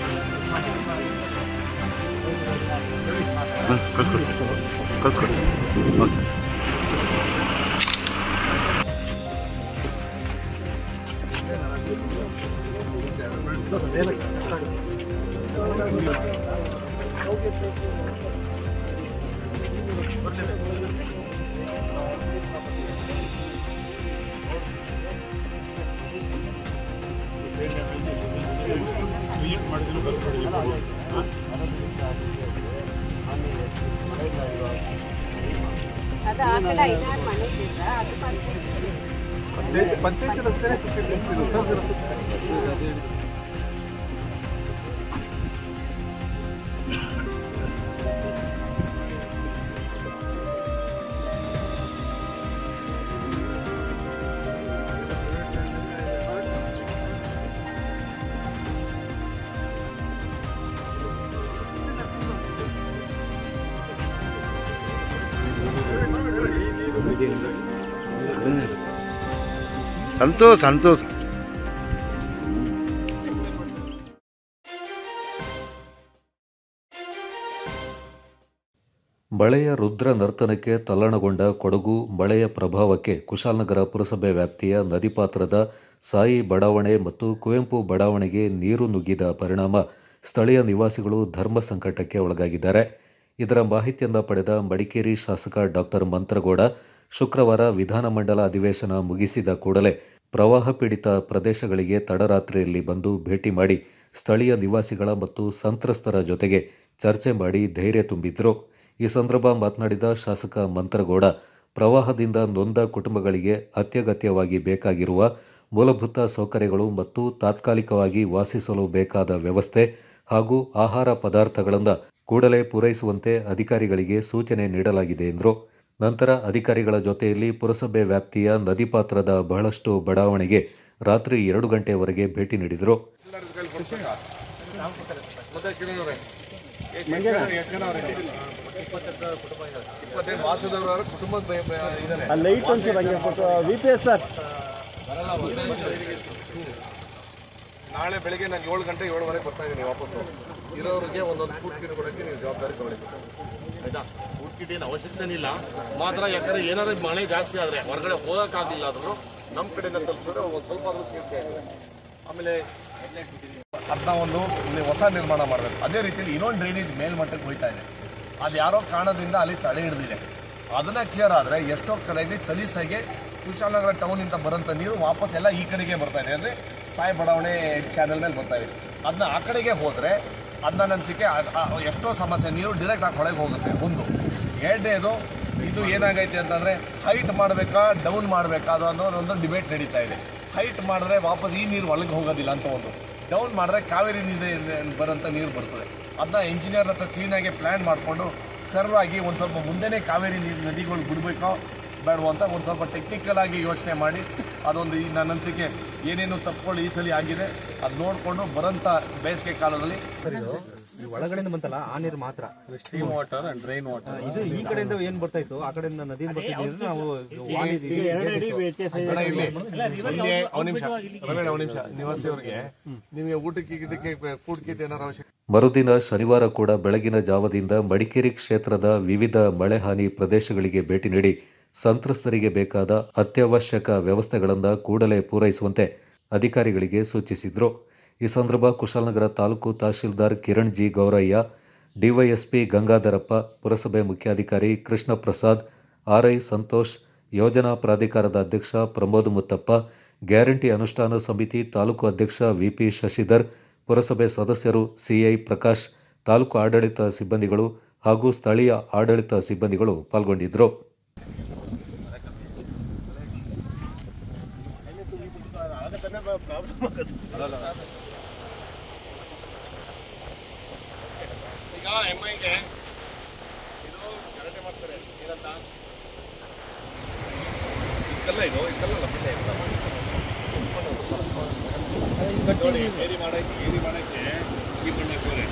ಅದು ಆ ಕಡೆ ಐದಾರು ಮನೆ ಇದ್ದಿದ್ರ ಅದು ಪಂಚಾಯತ್ ರಸ್ತೆನೇ ಸಂತೋಷ ಸಂತೋಷ ಮಳೆಯ ರುದ್ರ ನರ್ತನಕ್ಕೆ ತಲ್ಲಣಗೊಂಡ ಕೊಡಗು ಮಳೆಯ ಪ್ರಭಾವಕ್ಕೆ ಕುಶಾಲನಗರ ಪುರಸಭೆ ವ್ಯಾಪ್ತಿಯ ನದಿಪಾತ್ರದ ಸಾಯಿ ಬಡಾವಣೆ ಮತ್ತು ಕುವೆಂಪು ಬಡಾವಣೆಗೆ ನೀರು ನುಗ್ಗಿದ ಪರಿಣಾಮ ಸ್ಥಳೀಯ ನಿವಾಸಿಗಳು ಧರ್ಮ ಸಂಕಟಕ್ಕೆ ಒಳಗಾಗಿದ್ದಾರೆ ಇದರ ಮಾಹಿತಿಯನ್ನ ಪಡೆದ ಮಡಿಕೇರಿ ಶಾಸಕ ಡಾಕ್ಟರ್ ಮಂತ್ರಗೌಡ ಶುಕ್ರವಾರ ವಿಧಾನಮಂಡಲ ಅಧಿವೇಶನ ಮುಗಿಸಿದ ಕೂಡಲೇ ಪ್ರವಾಹ ಪೀಡಿತ ಪ್ರದೇಶಗಳಿಗೆ ತಡರಾತ್ರಿಯಲ್ಲಿ ಬಂದು ಭೇಟಿ ಮಾಡಿ ಸ್ಥಳೀಯ ನಿವಾಸಿಗಳ ಮತ್ತು ಸಂತ್ರಸ್ತರ ಜೊತೆಗೆ ಚರ್ಚೆ ಮಾಡಿ ಧೈರ್ಯ ತುಂಬಿದ್ರು ಈ ಸಂದರ್ಭ ಮಾತನಾಡಿದ ಶಾಸಕ ಮಂತ್ರಗೌಡ ಪ್ರವಾಹದಿಂದ ನೊಂದ ಕುಟುಂಬಗಳಿಗೆ ಅತ್ಯಗತ್ಯವಾಗಿ ಬೇಕಾಗಿರುವ ಮೂಲಭೂತ ಸೌಕರ್ಯಗಳು ಮತ್ತು ತಾತ್ಕಾಲಿಕವಾಗಿ ವಾಸಿಸಲು ಬೇಕಾದ ವ್ಯವಸ್ಥೆ ಹಾಗೂ ಆಹಾರ ಪದಾರ್ಥಗಳನ್ನು ಕೂಡಲೇ ಪೂರೈಸುವಂತೆ ಅಧಿಕಾರಿಗಳಿಗೆ ಸೂಚನೆ ನೀಡಲಾಗಿದೆ ಎಂದರು ನಂತರ ಅಧಿಕಾರಿಗಳ ಜೊತೆಯಲ್ಲಿ ಪುರಸಭೆ ವ್ಯಾಪ್ತಿಯ ನದಿಪಾತ್ರದ ಬಹಳಷ್ಟು ಬಡಾವಣೆಗೆ ರಾತ್ರಿ ಎರಡು ಗಂಟೆಯವರೆಗೆ ಭೇಟಿ ನೀಡಿದರು ಲೈಟ್ ಒಂಚೂರು ಹಂಗೆ ವಿ ಪಿ ಎಸ್ ಸರ್ ನಾಳೆ ಬೆಳಿಗ್ಗೆ ನಾನು ಏಳು ಗಂಟೆ ಏಳುವರೆಗೆ ಬರ್ತಾ ಇದ್ದೀನಿ ವಾಪಸ್ಸು ಇರೋರಿಗೆ ಒಂದೊಂದು ಫುಡ್ ಕಿಟ್ ಕೊಡೋಕ್ಕೆ ನೀವು ಜವಾಬ್ದಾರಿ ತಗೊಳ್ಳಿ ಆಯ್ತಾ ಫುಡ್ ಕಿಟ್ ಏನು ಅವಶ್ಯಕತೆ ಇಲ್ಲ ಮಾತ್ರ ಯಾಕಂದ್ರೆ ಏನಾದ್ರು ಮಳೆ ಜಾಸ್ತಿ ಆದರೆ ಹೊರಗಡೆ ಹೋಗೋಕ್ಕಾಗಲಿಲ್ಲ ಆದರೂ ನಮ್ಮ ಕಡೆಯಿಂದ ತಲುಪಿದ್ರೆ ಒಂದು ಸ್ವಲ್ಪ ಆದರೂ ಸೇಫ್ಟಿ ಆಗಿದೆ ಆಮೇಲೆ ಅದನ್ನ ಒಂದು ಇಲ್ಲಿ ಹೊಸ ನಿರ್ಮಾಣ ಮಾಡಬೇಕು ಅದೇ ರೀತಿಯಲ್ಲಿ ಇನ್ನೊಂದು ಡ್ರೈನೇಜ್ ಮೇಲ್ಮಟ್ಟಕ್ಕೆ ಹೋಯ್ತಾ ಇದೆ ಅದು ಯಾರೋ ಕಾರಣದಿಂದ ಅಲ್ಲಿ ತಡೆ ಹಿಡಿದಿದೆ ಅದನ್ನ ಕ್ಲಿಯರ್ ಆದರೆ ಎಷ್ಟೋ ಕಡೆಗೆ ಸಲೀಸಾಗಿ ಕುಶಾಲನಗರ ಟೌನಿಂದ ಬರೋಂಥ ನೀರು ವಾಪಸ್ ಎಲ್ಲ ಈ ಕಡೆಗೆ ಬರ್ತಾ ಇದೆ ಅಂದರೆ ಸಾಯಿ ಬಡಾವಣೆ ಚಾನೆಲ್ ಮೇಲೆ ಬರ್ತಾ ಇದೆ ಅದನ್ನ ಆ ಕಡೆಗೆ ಹೋದರೆ ಅದನ್ನ ಅನಿಸಿಕೆ ಎಷ್ಟೋ ಸಮಸ್ಯೆ ನೀರು ಡೈರೆಕ್ಟ್ ಆಗಿ ಹೊಳೆಗೆ ಹೋಗುತ್ತೆ ಒಂದು ಎರಡನೇದು ಇದು ಏನಾಗೈತೆ ಅಂತಂದರೆ ಹೈಟ್ ಮಾಡಬೇಕಾ ಡೌನ್ ಮಾಡಬೇಕಾ ಅದು ಅನ್ನೋ ಒಂದು ಡಿಬೇಟ್ ನಡೀತಾ ಇದೆ ಹೈಟ್ ಮಾಡಿದ್ರೆ ವಾಪಸ್ ಈ ನೀರು ಒಳಗೆ ಹೋಗೋದಿಲ್ಲ ಅಂತ ಒಂದು ಡೌನ್ ಮಾಡಿದ್ರೆ ಕಾವೇರಿ ನೀರು ಬರೋಂಥ ನೀರು ಬರ್ತದೆ ಅದನ್ನ ಇಂಜಿನಿಯರ್ ಹತ್ರ ಕ್ಲೀನಾಗಿ ಪ್ಲ್ಯಾನ್ ಮಾಡಿಕೊಂಡು ಕರ್ವ್ ಆಗಿ ಒಂದು ಸ್ವಲ್ಪ ಮುಂದೆನೇ ಕಾವೇರಿ ನೀರು ನದಿಗಳು ಬಿಡಬೇಕೋ ಬೇಡವೋ ಅಂತ ಒಂದು ಸ್ವಲ್ಪ ಟೆಕ್ನಿಕಲ್ ಆಗಿ ಯೋಚನೆ ಮಾಡಿ ಅದೊಂದು ಈ ನನ್ನ ಅನಿಸಿಕೆ ಏನೇನು ತಪ್ಪುಗಳು ಈ ಸಲ ಆಗಿದೆ ಅದು ನೋಡಿಕೊಂಡು ಬರೋಂಥ ಬೇಸಿಗೆ ಕಾಲದಲ್ಲಿ ಈ ಒಳಗಡೆಯಿಂದ ಬಂತಲ್ಲ ಆ ನೀರು ಮಾತ್ರ stream water and drain water ಇದು ಈ ಕಡೆಯಿಂದ ಏನ್ ಬರ್ತಾ ಇತ್ತು ಆ ಕಡೆಯಿಂದ ನದಿ ಬರ್ತಿದ್ದು ನಾವು ವಾಲಿದೀವಿ. ಅಣ್ಣ, ಇಲ್ಲಿ ಇಲ್ಲಿ ಅವ್ನ್ ನಿಮಿಷ ರಮೇಶ್ ಅವ್ನ ನಿಮಿಷ ನಿವಾಸಿ ಅವ್ರಿಗೆ ನಿಮಗೆ ಊಟಕ್ಕೆ ಗಿಟಕ್ಕೆ ಫುಡ್ ಕಿಟ್ ಏನಾರು ಅವಶ್ಯಕ ಮರುದಿನ ಶನಿವಾರ ಕೂಡ ಬೆಳಗಿನ ಜಾವದಿಂದ ಮಡಿಕೇರಿ ಕ್ಷೇತ್ರದ ವಿವಿಧ ಮಳೆ ಹಾನಿ ಪ್ರದೇಶಗಳಿಗೆ ಭೇಟಿ ನೀಡಿ ಸಂತ್ರಸ್ತರಿಗೆ ಬೇಕಾದ ಅತ್ಯವಶ್ಯಕ ವ್ಯವಸ್ಥೆಗಳನ್ನು ಕೂಡಲೇ ಪೂರೈಸುವಂತೆ ಅಧಿಕಾರಿಗಳಿಗೆ ಸೂಚಿಸಿದರು ಈ ಸಂದರ್ಭ ಕುಶಾಲನಗರ ತಾಲೂಕು ತಹಶೀಲ್ದಾರ್ ಕಿರಣ್ ಜಿ ಗೌರಯ್ಯ ಡಿವೈಎಸ್ಪಿ ಗಂಗಾಧರಪ್ಪ ಪುರಸಭೆ ಮುಖ್ಯಾಧಿಕಾರಿ ಕೃಷ್ಣ ಪ್ರಸಾದ್ ಆರ್ಐ ಸಂತೋಷ್ ಯೋಜನಾ ಪ್ರಾಧಿಕಾರದ ಅಧ್ಯಕ್ಷ ಪ್ರಮೋದ್ ಮುತ್ತಪ್ಪ ಗ್ಯಾರಂಟಿ ಅನುಷ್ಠಾನ ಸಮಿತಿ ತಾಲೂಕು ಅಧ್ಯಕ್ಷ ವಿಪಿ ಶಶಿಧರ್ ಪುರಸಭೆ ಸದಸ್ಯರು ಸಿಐ ಪ್ರಕಾಶ್ ತಾಲೂಕು ಆಡಳಿತ ಸಿಬ್ಬಂದಿಗಳು ಹಾಗೂ ಸ್ಥಳೀಯ ಆಡಳಿತ ಸಿಬ್ಬಂದಿಗಳು ಪಾಲ್ಗೊಂಡಿದ್ದರು ಈಗ ಎಂಐಗೆ ಇದು ಗಲಾಟೆ ಮಾಡ್ತಾರೆ ಏನಂತ ಇಕ್ಕಲ್ಲ ಇದು ಇಕ್ಕಲ್ಲ ಮತ್ತೆ ನೋಡಿ ಏರಿ ಮಾಡಕ್ಕೆ ಏರಿ ಮಾಡಕ್ಕೆ ಈ ಬಣ್ಣ ಕೋರೆ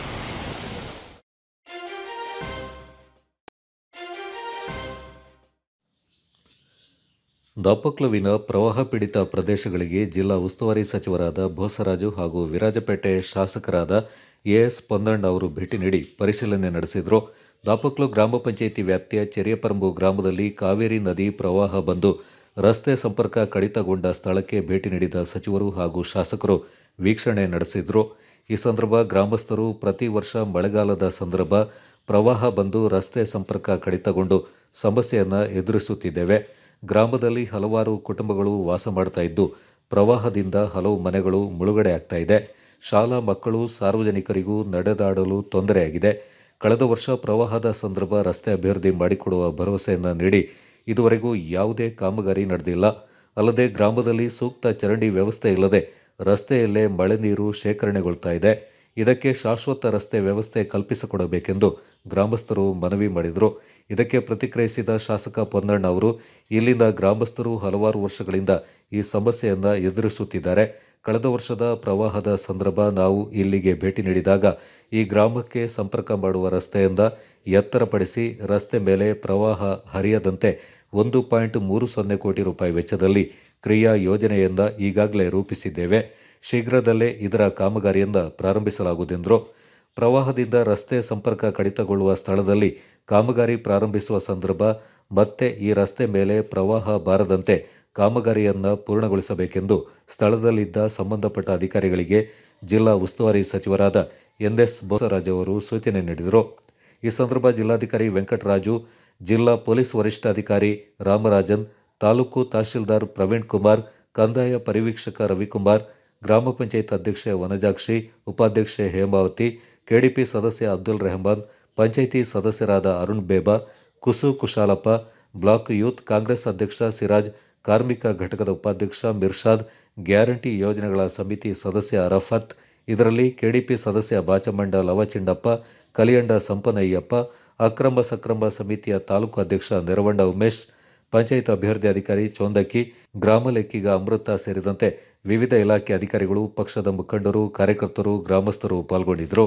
ದಾಪಕ್ಲುವಿನ ಪ್ರವಾಹ ಪೀಡಿತ ಪ್ರದೇಶಗಳಿಗೆ ಜಿಲ್ಲಾ ಉಸ್ತುವಾರಿ ಸಚಿವರಾದ ಬೋಸರಾಜು ಹಾಗೂ ವಿರಾಜಪೇಟೆ ಶಾಸಕರಾದ ಎಎಸ್ ಪೊನ್ನಣ್ಣ ಅವರು ಭೇಟಿ ನೀಡಿ ಪರಿಶೀಲನೆ ನಡೆಸಿದರು ದಾಪಕ್ಲು ಗ್ರಾಮ ಪಂಚಾಯಿತಿ ವ್ಯಾಪ್ತಿಯ ಚೆರಿಯಪರಂಬು ಗ್ರಾಮದಲ್ಲಿ ಕಾವೇರಿ ನದಿ ಪ್ರವಾಹ ಬಂದು ರಸ್ತೆ ಸಂಪರ್ಕ ಕಡಿತಗೊಂಡ ಸ್ಥಳಕ್ಕೆ ಭೇಟಿ ನೀಡಿದ ಸಚಿವರು ಹಾಗೂ ಶಾಸಕರು ವೀಕ್ಷಣೆ ನಡೆಸಿದರು ಈ ಸಂದರ್ಭ ಗ್ರಾಮಸ್ಥರು ಪ್ರತಿ ವರ್ಷ ಮಳೆಗಾಲದ ಸಂದರ್ಭ ಪ್ರವಾಹ ಬಂದು ರಸ್ತೆ ಸಂಪರ್ಕ ಕಡಿತಗೊಂಡು ಸಮಸ್ಯೆಯನ್ನು ಎದುರಿಸುತ್ತಿದ್ದೇವೆ ಗ್ರಾಮದಲ್ಲಿ ಹಲವಾರು ಕುಟುಂಬಗಳು ವಾಸ ಮಾಡ್ತಾ ಇದ್ದು ಪ್ರವಾಹದಿಂದ ಹಲವು ಮನೆಗಳು ಮುಳುಗಡೆ ಆಗ್ತಾ ಇದೆ ಶಾಲಾ ಮಕ್ಕಳು ಸಾರ್ವಜನಿಕರಿಗೂ ನಡೆದಾಡಲು ತೊಂದರೆಯಾಗಿದೆ ಕಳೆದ ವರ್ಷ ಪ್ರವಾಹದ ಸಂದರ್ಭ ರಸ್ತೆ ಅಭಿವೃದ್ಧಿ ಮಾಡಿಕೊಡುವ ಭರವಸೆಯನ್ನು ನೀಡಿ ಇದುವರೆಗೂ ಯಾವುದೇ ಕಾಮಗಾರಿ ನಡೆದಿಲ್ಲ ಅಲ್ಲದೆ ಗ್ರಾಮದಲ್ಲಿ ಸೂಕ್ತ ಚರಂಡಿ ವ್ಯವಸ್ಥೆ ಇಲ್ಲದೆ ರಸ್ತೆಯಲ್ಲೇ ಮಳೆ ನೀರು ಶೇಖರಣೆಗೊಳ್ತಾ ಇದೆ ಇದಕ್ಕೆ ಶಾಶ್ವತ ರಸ್ತೆ ವ್ಯವಸ್ಥೆ ಕಲ್ಪಿಸಿಕೊಡಬೇಕೆಂದು ಗ್ರಾಮಸ್ಥರು ಮನವಿ ಮಾಡಿದರು ಇದಕ್ಕೆ ಪ್ರತಿಕ್ರಿಯಿಸಿದ ಶಾಸಕ ಪೊನ್ನಣ್ಣ ಅವರು ಇಲ್ಲಿನ ಗ್ರಾಮಸ್ಥರು ಹಲವಾರು ವರ್ಷಗಳಿಂದ ಈ ಸಮಸ್ಯೆಯನ್ನು ಎದುರಿಸುತ್ತಿದ್ದಾರೆ ಕಳೆದ ವರ್ಷದ ಪ್ರವಾಹದ ಸಂದರ್ಭ ನಾವು ಇಲ್ಲಿಗೆ ಭೇಟಿ ನೀಡಿದಾಗ ಈ ಗ್ರಾಮಕ್ಕೆ ಸಂಪರ್ಕ ಮಾಡುವ ರಸ್ತೆಯಿಂದ ಎತ್ತರಪಡಿಸಿ ರಸ್ತೆ ಮೇಲೆ ಪ್ರವಾಹ ಹರಿಯದಂತೆ ಒಂದು ಪಾಯಿಂಟ್ ಮೂರು ಸೊನ್ನೆ ಕೋಟಿ ರೂಪಾಯಿ ವೆಚ್ಚದಲ್ಲಿ ಕ್ರಿಯಾ ಯೋಜನೆಯಿಂದ ಈಗಾಗಲೇ ರೂಪಿಸಿದ್ದೇವೆ ಶೀಘ್ರದಲ್ಲೇ ಇದರ ಕಾಮಗಾರಿಯಿಂದ ಪ್ರಾರಂಭಿಸಲಾಗುವುದೆಂದರು ಪ್ರವಾಹದಿಂದ ರಸ್ತೆ ಸಂಪರ್ಕ ಕಡಿತಗೊಳ್ಳುವ ಸ್ಥಳದಲ್ಲಿ ಕಾಮಗಾರಿ ಪ್ರಾರಂಭಿಸುವ ಸಂದರ್ಭ ಮತ್ತೆ ಈ ರಸ್ತೆ ಮೇಲೆ ಪ್ರವಾಹ ಬಾರದಂತೆ ಕಾಮಗಾರಿಯನ್ನು ಪೂರ್ಣಗೊಳಿಸಬೇಕೆಂದು ಸ್ಥಳದಲ್ಲಿದ್ದ ಸಂಬಂಧಪಟ್ಟ ಅಧಿಕಾರಿಗಳಿಗೆ ಜಿಲ್ಲಾ ಉಸ್ತುವಾರಿ ಸಚಿವರಾದ ಎನ್ಎಸ್ ಬೋಸರಾಜ್ ಅವರು ಸೂಚನೆ ನೀಡಿದರು ಈ ಸಂದರ್ಭ ಜಿಲ್ಲಾಧಿಕಾರಿ ವೆಂಕಟರಾಜು ಜಿಲ್ಲಾ ಪೊಲೀಸ್ ವರಿಷ್ಠಾಧಿಕಾರಿ ರಾಮರಾಜನ್ ತಾಲೂಕು ತಹಶೀಲ್ದಾರ್ ಪ್ರವೀಣ್ ಕುಮಾರ್ ಕಂದಾಯ ಪರಿವೀಕ್ಷಕ ರವಿಕುಮಾರ್ ಗ್ರಾಮ ಪಂಚಾಯತ್ ಅಧ್ಯಕ್ಷೆ ವನಜಾಕ್ಷಿ ಉಪಾಧ್ಯಕ್ಷೆ ಹೇಮಾವತಿ ಕೆಡಿಪಿ ಸದಸ್ಯ ಅಬ್ದುಲ್ ರೆಹಮಾನ್ ಪಂಚಾಯಿತಿ ಸದಸ್ಯರಾದ ಅರುಣ್ ಬೇಬಾ ಕುಸು ಕುಶಾಲಪ್ಪ ಬ್ಲಾಕ್ ಯೂತ್ ಕಾಂಗ್ರೆಸ್ ಅಧ್ಯಕ್ಷ ಸಿರಾಜ್ ಕಾರ್ಮಿಕ ಘಟಕದ ಉಪಾಧ್ಯಕ್ಷ ಮಿರ್ಷಾದ್ ಗ್ಯಾರಂಟಿ ಯೋಜನೆಗಳ ಸಮಿತಿ ಸದಸ್ಯ ಅರಫತ್ ಇದರಲ್ಲಿ ಕೆಡಿಪಿ ಸದಸ್ಯ ಬಾಚಮಂಡ ಲವಚಿಂಡಪ್ಪ ಕಲಿಯಂಡ ಸಂಪನಯ್ಯಪ್ಪ ಅಕ್ರಮ ಸಕ್ರಮ ಸಮಿತಿಯ ತಾಲೂಕು ಅಧ್ಯಕ್ಷ ನೆರವಂಡ ಉಮೇಶ್ ಪಂಚಾಯತ್ ಅಭಿವೃದ್ಧಿ ಅಧಿಕಾರಿ ಚೋಂದಕ್ಕಿ ಗ್ರಾಮ ಲೆಕ್ಕಿಗ ಅಮೃತ ಸೇರಿದಂತೆ ವಿವಿಧ ಇಲಾಖೆ ಅಧಿಕಾರಿಗಳು ಪಕ್ಷದ ಮುಖಂಡರು ಕಾರ್ಯಕರ್ತರು ಗ್ರಾಮಸ್ಥರು ಪಾಲ್ಗೊಂಡಿದ್ದರು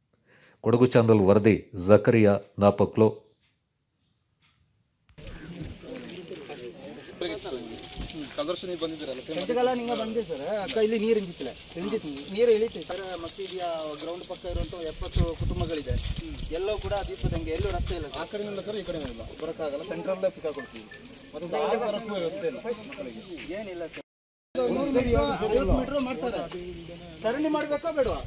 ಕೊಡಗು ಚಾನಲ್ ವರದಿ ಜಕರಿಯಾ ನಾಪಕ್ಲೋ ಕಲ್ ವರ್ಷ ನೀವು ಬಂದಿದ್ದೀರಲ್ಲ same ಕೆಂಚಗಾಲ ನಿಂಗೆ ಬಂದೆ ಸರ್ ಅಕ್ಕ ಇಲ್ಲಿ ನೀರು ಇಂಜಿತ್ತಿಲ್ಲ ಇಂಜಿತ್ ನೀರು ಇಳಿತು ಸರ್ ಮಸೀದಿಯ ಗ್ರೌಂಡ್ ಪಕ್ಕ ಇರುವಂತ ಎಪ್ಪತ್ತು ಕುಟುಂಬಗಳಿದೆ ಎಲ್ಲೂ ಕೂಡ ದೀಪದಂಗೆ ಎಲ್ಲೂ ರಸ್ತೆ ಇಲ್ಲ ಆ ಕಡೆನೂ ಇಲ್ಲ ಸರ್ ಈ ಕಡೆನೂ ಇಲ್ಲ ಬರೋಕ್ಕಾಗಲ್ಲ ಸೆಂಟ್ರಲ್ಲೇ ಸಿಕ್ಕಾಕೊಳ್ತೀವಿ ಮತ್ತೆ ಆರು ಬರೋಕ್ಕೂ ವ್ಯವಸ್ಥೆ ಇಲ್ಲ ಮಕ್ಕಳಿಗೆ ಏನಿಲ್ಲ ಸರ್ ಐವತ್ತು ಮೀಟರ್ ಮಾಡ್ತಾರೆ ಸರಣಿ ಮಾಡ್ಬೇಕಾ ಬೇಡವಾ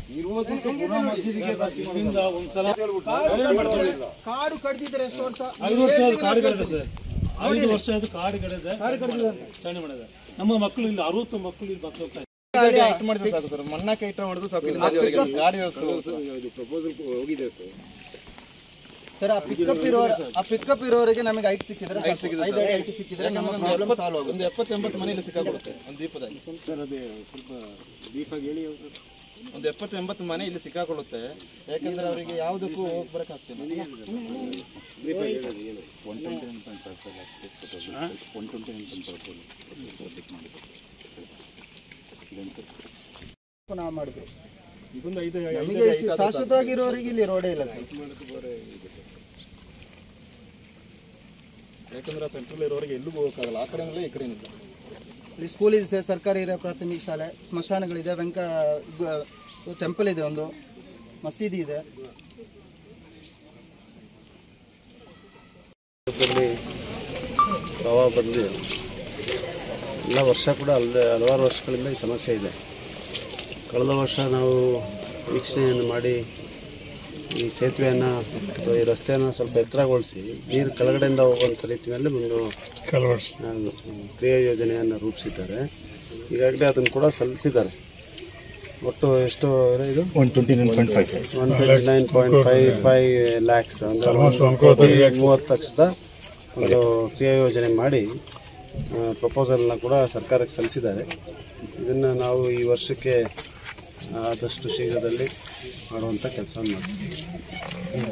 ಕಾಡು ಕಡ್ದಿದ್ರೆ ಎಷ್ಟು ವರ್ಷ ಐದು ವರ್ಷ ಅದು ಕಾಡು ಕಡಿದೆ ಸರ್ ಐದು ವರ್ಷ ಅದು ಕಾಡು ಕಡಿದೆ ಚಂಡಿ ಮಾಡಿದೆ ನಮ್ಮ ಮಕ್ಕಳು ಇಲ್ಲಿ ಅರವತ್ತು ಮಕ್ಕಳು ಇಲ್ಲಿ ಬಸ್ ಹೋಗ್ತಾ ಗಾಡಿ ಹೈಟ್ ಮಾಡಿದ್ರೆ ಸಾಕು ಸರ್ ಮಣ್ಣಕ್ಕೆ ಹೈಟ್ ಮಾಡಿದ್ರು ಸಾಕು ಇಲ್ಲಿ ಗಾಡಿ ಗಾಡಿ ವ್ಯವಸ್ಥೆ ಪ್ರಪೋಸಲ್ ಹೋಗಿದೆ ಸರ್ ಸರ್ ಆ ಪಿಕಪ್ ಇರೋರ ಆ ಪಿಕಪ್ ಇರೋರಿಗೆ ನಮಗೆ ಐಟ್ ಸಿಕ್ಕಿದ್ರೆ ಹೈಟ್ ಸಿಕ್ಕಿದೆ ಐದು ಅಡಿ ಐಟ್ ಸಿಕ್ಕಿದ್ರೆ ನಮ್ಮ ಒಂದು ಪ್ರಾಬ್ಲಮ್ ಎಪ್ಪತ್ತು- ಸಾಲ್ವ್ ಆಗುತ್ತೆ ಒಂದು ಎಪ್ಪತ್ತು ಎಂಬತ್ತು ಮನೆಯಲ್ಲಿ ಸಿಕ್ಕಾಕೊಡುತ್ತೆ ಒಂದು ದೀಪದಲ್ಲಿ ಸರ್ ಅದೇ ಸ್ವಲ್ಪ ಡೀಪಾಗಿ ಹೇಳಿ ಒಂದು ಎಪ್ಪತ್ತು ಎಂಬತ್ತು ಮನೆ ಇಲ್ಲಿ ಸಿಕ್ಕಾಕೊಳ್ಳುತ್ತೆ ಯಾಕಂದ್ರೆ ಅವರಿಗೆ ಯಾವುದಕ್ಕೂ ಹೋಗಿ ಬರೋಕ್ಕಾಗ್ತಿಲ್ಲ one twenty nine point five five one twenty nine point five five ನಾವು ಮಾಡಿದ್ವಿ ಇದೊಂದು ಐದು ನಮಗೆ ಇಷ್ಟು ಶಾಶ್ವತವಾಗಿರೋರಿಗೆ ಇಲ್ಲಿ ರೋಡೇ ಇಲ್ಲ ಸರ್ ಯಾಕಂದ್ರೆ ಆ ಸೆಂಟ್ರಲ್ ಇರೋರಿಗೆ ಎಲ್ಲೂ ಹೋಗೋಕ್ಕಾಗಲ್ಲ ಆ ಕಡೆ ಇಲ್ಲ ಈ ಕಡೆ ಇಲ್ಲ ಇಲ್ಲಿ ಸ್ಕೂಲ್ ಇದೆ ಸರ್ ಸರ್ಕಾರಿ ಹಿರಿಯ ಪ್ರಾಥಮಿಕ ಶಾಲೆ ಸ್ಮಶಾನಗಳಿದೆ ವೆಂಕ ಟೆಂಪಲ್ ಇದೆ ಒಂದು ಮಸೀದಿ ಇದೆ ಪ್ರವಾಹ ಬಂದು ಎಲ್ಲ ವರ್ಷ ಕೂಡ ಅಲ್ಲದೆ ಹಲವಾರು ವರ್ಷಗಳಿಂದ ಈ ಸಮಸ್ಯೆ ಇದೆ ಕಳೆದ ವರ್ಷ ನಾವು ವೀಕ್ಷಣೆಯನ್ನು ಮಾಡಿ ಈ ಸೇತುವೆಯನ್ನು ಅಥವಾ ಈ ರಸ್ತೆಯನ್ನು ಸ್ವಲ್ಪ ಎತ್ತರಗೊಳಿಸಿ ನೀರು ಕೆಳಗಡೆಯಿಂದ ಹೋಗುವಂಥ ರೀತಿಯಲ್ಲಿ ಒಂದು ಆ, ಕ್ರಿಯಾ ಯೋಜನೆಯನ್ನು ರೂಪಿಸಿದ್ದಾರೆ ಈಗಾಗಲೇ ಅದನ್ನು ಕೂಡ ಸಲ್ಲಿಸಿದ್ದಾರೆ ಒಟ್ಟು ಎಷ್ಟು ಇದು one twenty nine point five one twenty nine point five five lakhs Almost one crore thirty lakhs. ಮೂವತ್ತು ಲಕ್ಷದ ಒಂದು ಕ್ರಿಯಾ ಯೋಜನೆ ಮಾಡಿ ಪ್ರಪೋಸಲ್ನ ಕೂಡ ಸರ್ಕಾರಕ್ಕೆ ಸಲ್ಲಿಸಿದ್ದಾರೆ ಇದನ್ನು ನಾವು ಈ ವರ್ಷಕ್ಕೆ ಆದಷ್ಟು ಶೀಘ್ರದಲ್ಲಿ ಮಾಡುವಂಥ ಕೆಲಸವನ್ನು ಮಾಡ್ತೀವಿ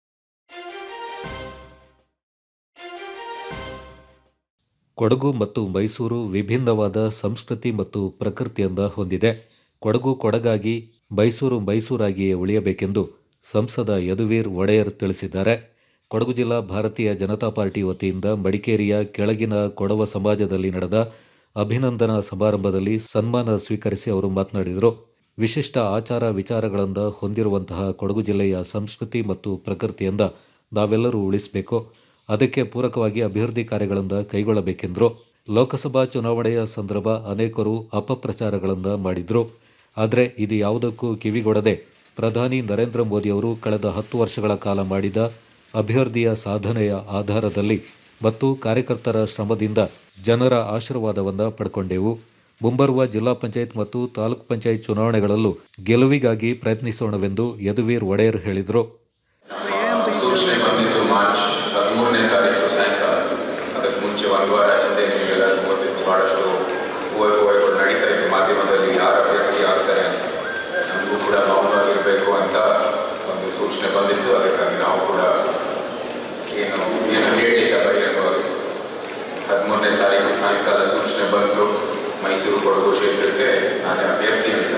ಕೊಡಗು ಮತ್ತು ಮೈಸೂರು ವಿಭಿನ್ನವಾದ ಸಂಸ್ಕೃತಿ ಮತ್ತು ಪ್ರಕೃತಿಯಿಂದ ಹೊಂದಿದೆ ಕೊಡಗು ಕೊಡಗಾಗಿ ಮೈಸೂರು ಮೈಸೂರಾಗಿಯೇ ಉಳಿಯಬೇಕೆಂದು ಸಂಸದ ಯದುವೀರ್ ಒಡೆಯರ್ ತಿಳಿಸಿದ್ದಾರೆ ಕೊಡಗು ಜಿಲ್ಲಾ ಭಾರತೀಯ ಜನತಾ ಪಾರ್ಟಿ ವತಿಯಿಂದ ಮಡಿಕೇರಿಯ ಕೆಳಗಿನ ಕೊಡವ ಸಮಾಜದಲ್ಲಿ ನಡೆದ ಅಭಿನಂದನಾ ಸಮಾರಂಭದಲ್ಲಿ ಸನ್ಮಾನ ಸ್ವೀಕರಿಸಿ ಅವರು ಮಾತನಾಡಿದರು ವಿಶಿಷ್ಟ ಆಚಾರ ವಿಚಾರಗಳಿಂದ ಹೊಂದಿರುವಂತಹ ಕೊಡಗು ಜಿಲ್ಲೆಯ ಸಂಸ್ಕೃತಿ ಮತ್ತು ಪ್ರಕೃತಿಯಿಂದ ನಾವೆಲ್ಲರೂ ಉಳಿಸಬೇಕು ಅದಕ್ಕೆ ಪೂರಕವಾಗಿ ಅಭಿವೃದ್ಧಿ ಕಾರ್ಯಗಳಿಂದ ಕೈಗೊಳ್ಳಬೇಕೆಂದರು ಲೋಕಸಭಾ ಚುನಾವಣೆಯ ಸಂದರ್ಭ ಅನೇಕರು ಅಪಪ್ರಚಾರಗಳನ್ನು ಮಾಡಿದ್ರು ಆದರೆ ಇದು ಯಾವುದಕ್ಕೂ ಕಿವಿಗೊಡದೆ ಪ್ರಧಾನಿ ನರೇಂದ್ರ ಮೋದಿಯವರು ಕಳೆದ ಹತ್ತು ವರ್ಷಗಳ ಕಾಲ ಮಾಡಿದ ಅಭಿವೃದ್ಧಿಯ ಸಾಧನೆಯ ಆಧಾರದಲ್ಲಿ ಮತ್ತು ಕಾರ್ಯಕರ್ತರ ಶ್ರಮದಿಂದ ಜನರ ಆಶೀರ್ವಾದವನ್ನು ಪಡ್ಕೊಂಡೆವು ಮುಂಬರುವ ಜಿಲ್ಲಾ ಪಂಚಾಯತ್ ಮತ್ತು ತಾಲೂಕ್ ಪಂಚಾಯತ್ ಚುನಾವಣೆಗಳಲ್ಲೂ ಗೆಲುವಿಗಾಗಿ ಪ್ರಯತ್ನಿಸೋಣವೆಂದು ಯದುವೀರ್ ಒಡೆಯರ್ ಹೇಳಿದರು ಸೂಚನೆ ಬಂದಿದ್ದು ಮಾರ್ಚ್ ಹದಿಮೂರನೇ ತಾರೀಕು ಸಾಯಂಕಾಲ ಅದಕ್ಕೆ ಮುಂಚೆ ಒಂದು ವಾರ ಹಿಂದೆ ನಿಮಗೆಲ್ಲರಿಗೂ ಗೊತ್ತಿತ್ತು ಭಾಳಷ್ಟು ಊಹೆಗಳು ನಡೀತಾ ಇತ್ತು ಮಾಧ್ಯಮದಲ್ಲಿ ಯಾರು ಅಭ್ಯರ್ಥಿ ಆಗ್ತಾರೆ ಅಂತ ನಮಗೂ ಕೂಡ ಮೌನವಾಗಿರಬೇಕು ಅಂತ ಒಂದು ಸೂಚನೆ ಬಂದಿತ್ತು ಅದಕ್ಕಾಗಿ ನಾವು ಕೂಡ ಏನು ಏನು ಹೇಳಿಲ್ಲ ಬಹಿರಂಗವಾಗಿ ಹದಿಮೂರನೇ ತಾರೀಕು ಸಾಯಂಕಾಲ ಸೂಚನೆ ಬಂತು ಮೈಸೂರು ಕೊಡಗು ಕ್ಷೇತ್ರಕ್ಕೆ ನಾನೇ ಅಭ್ಯರ್ಥಿ ಅಂತ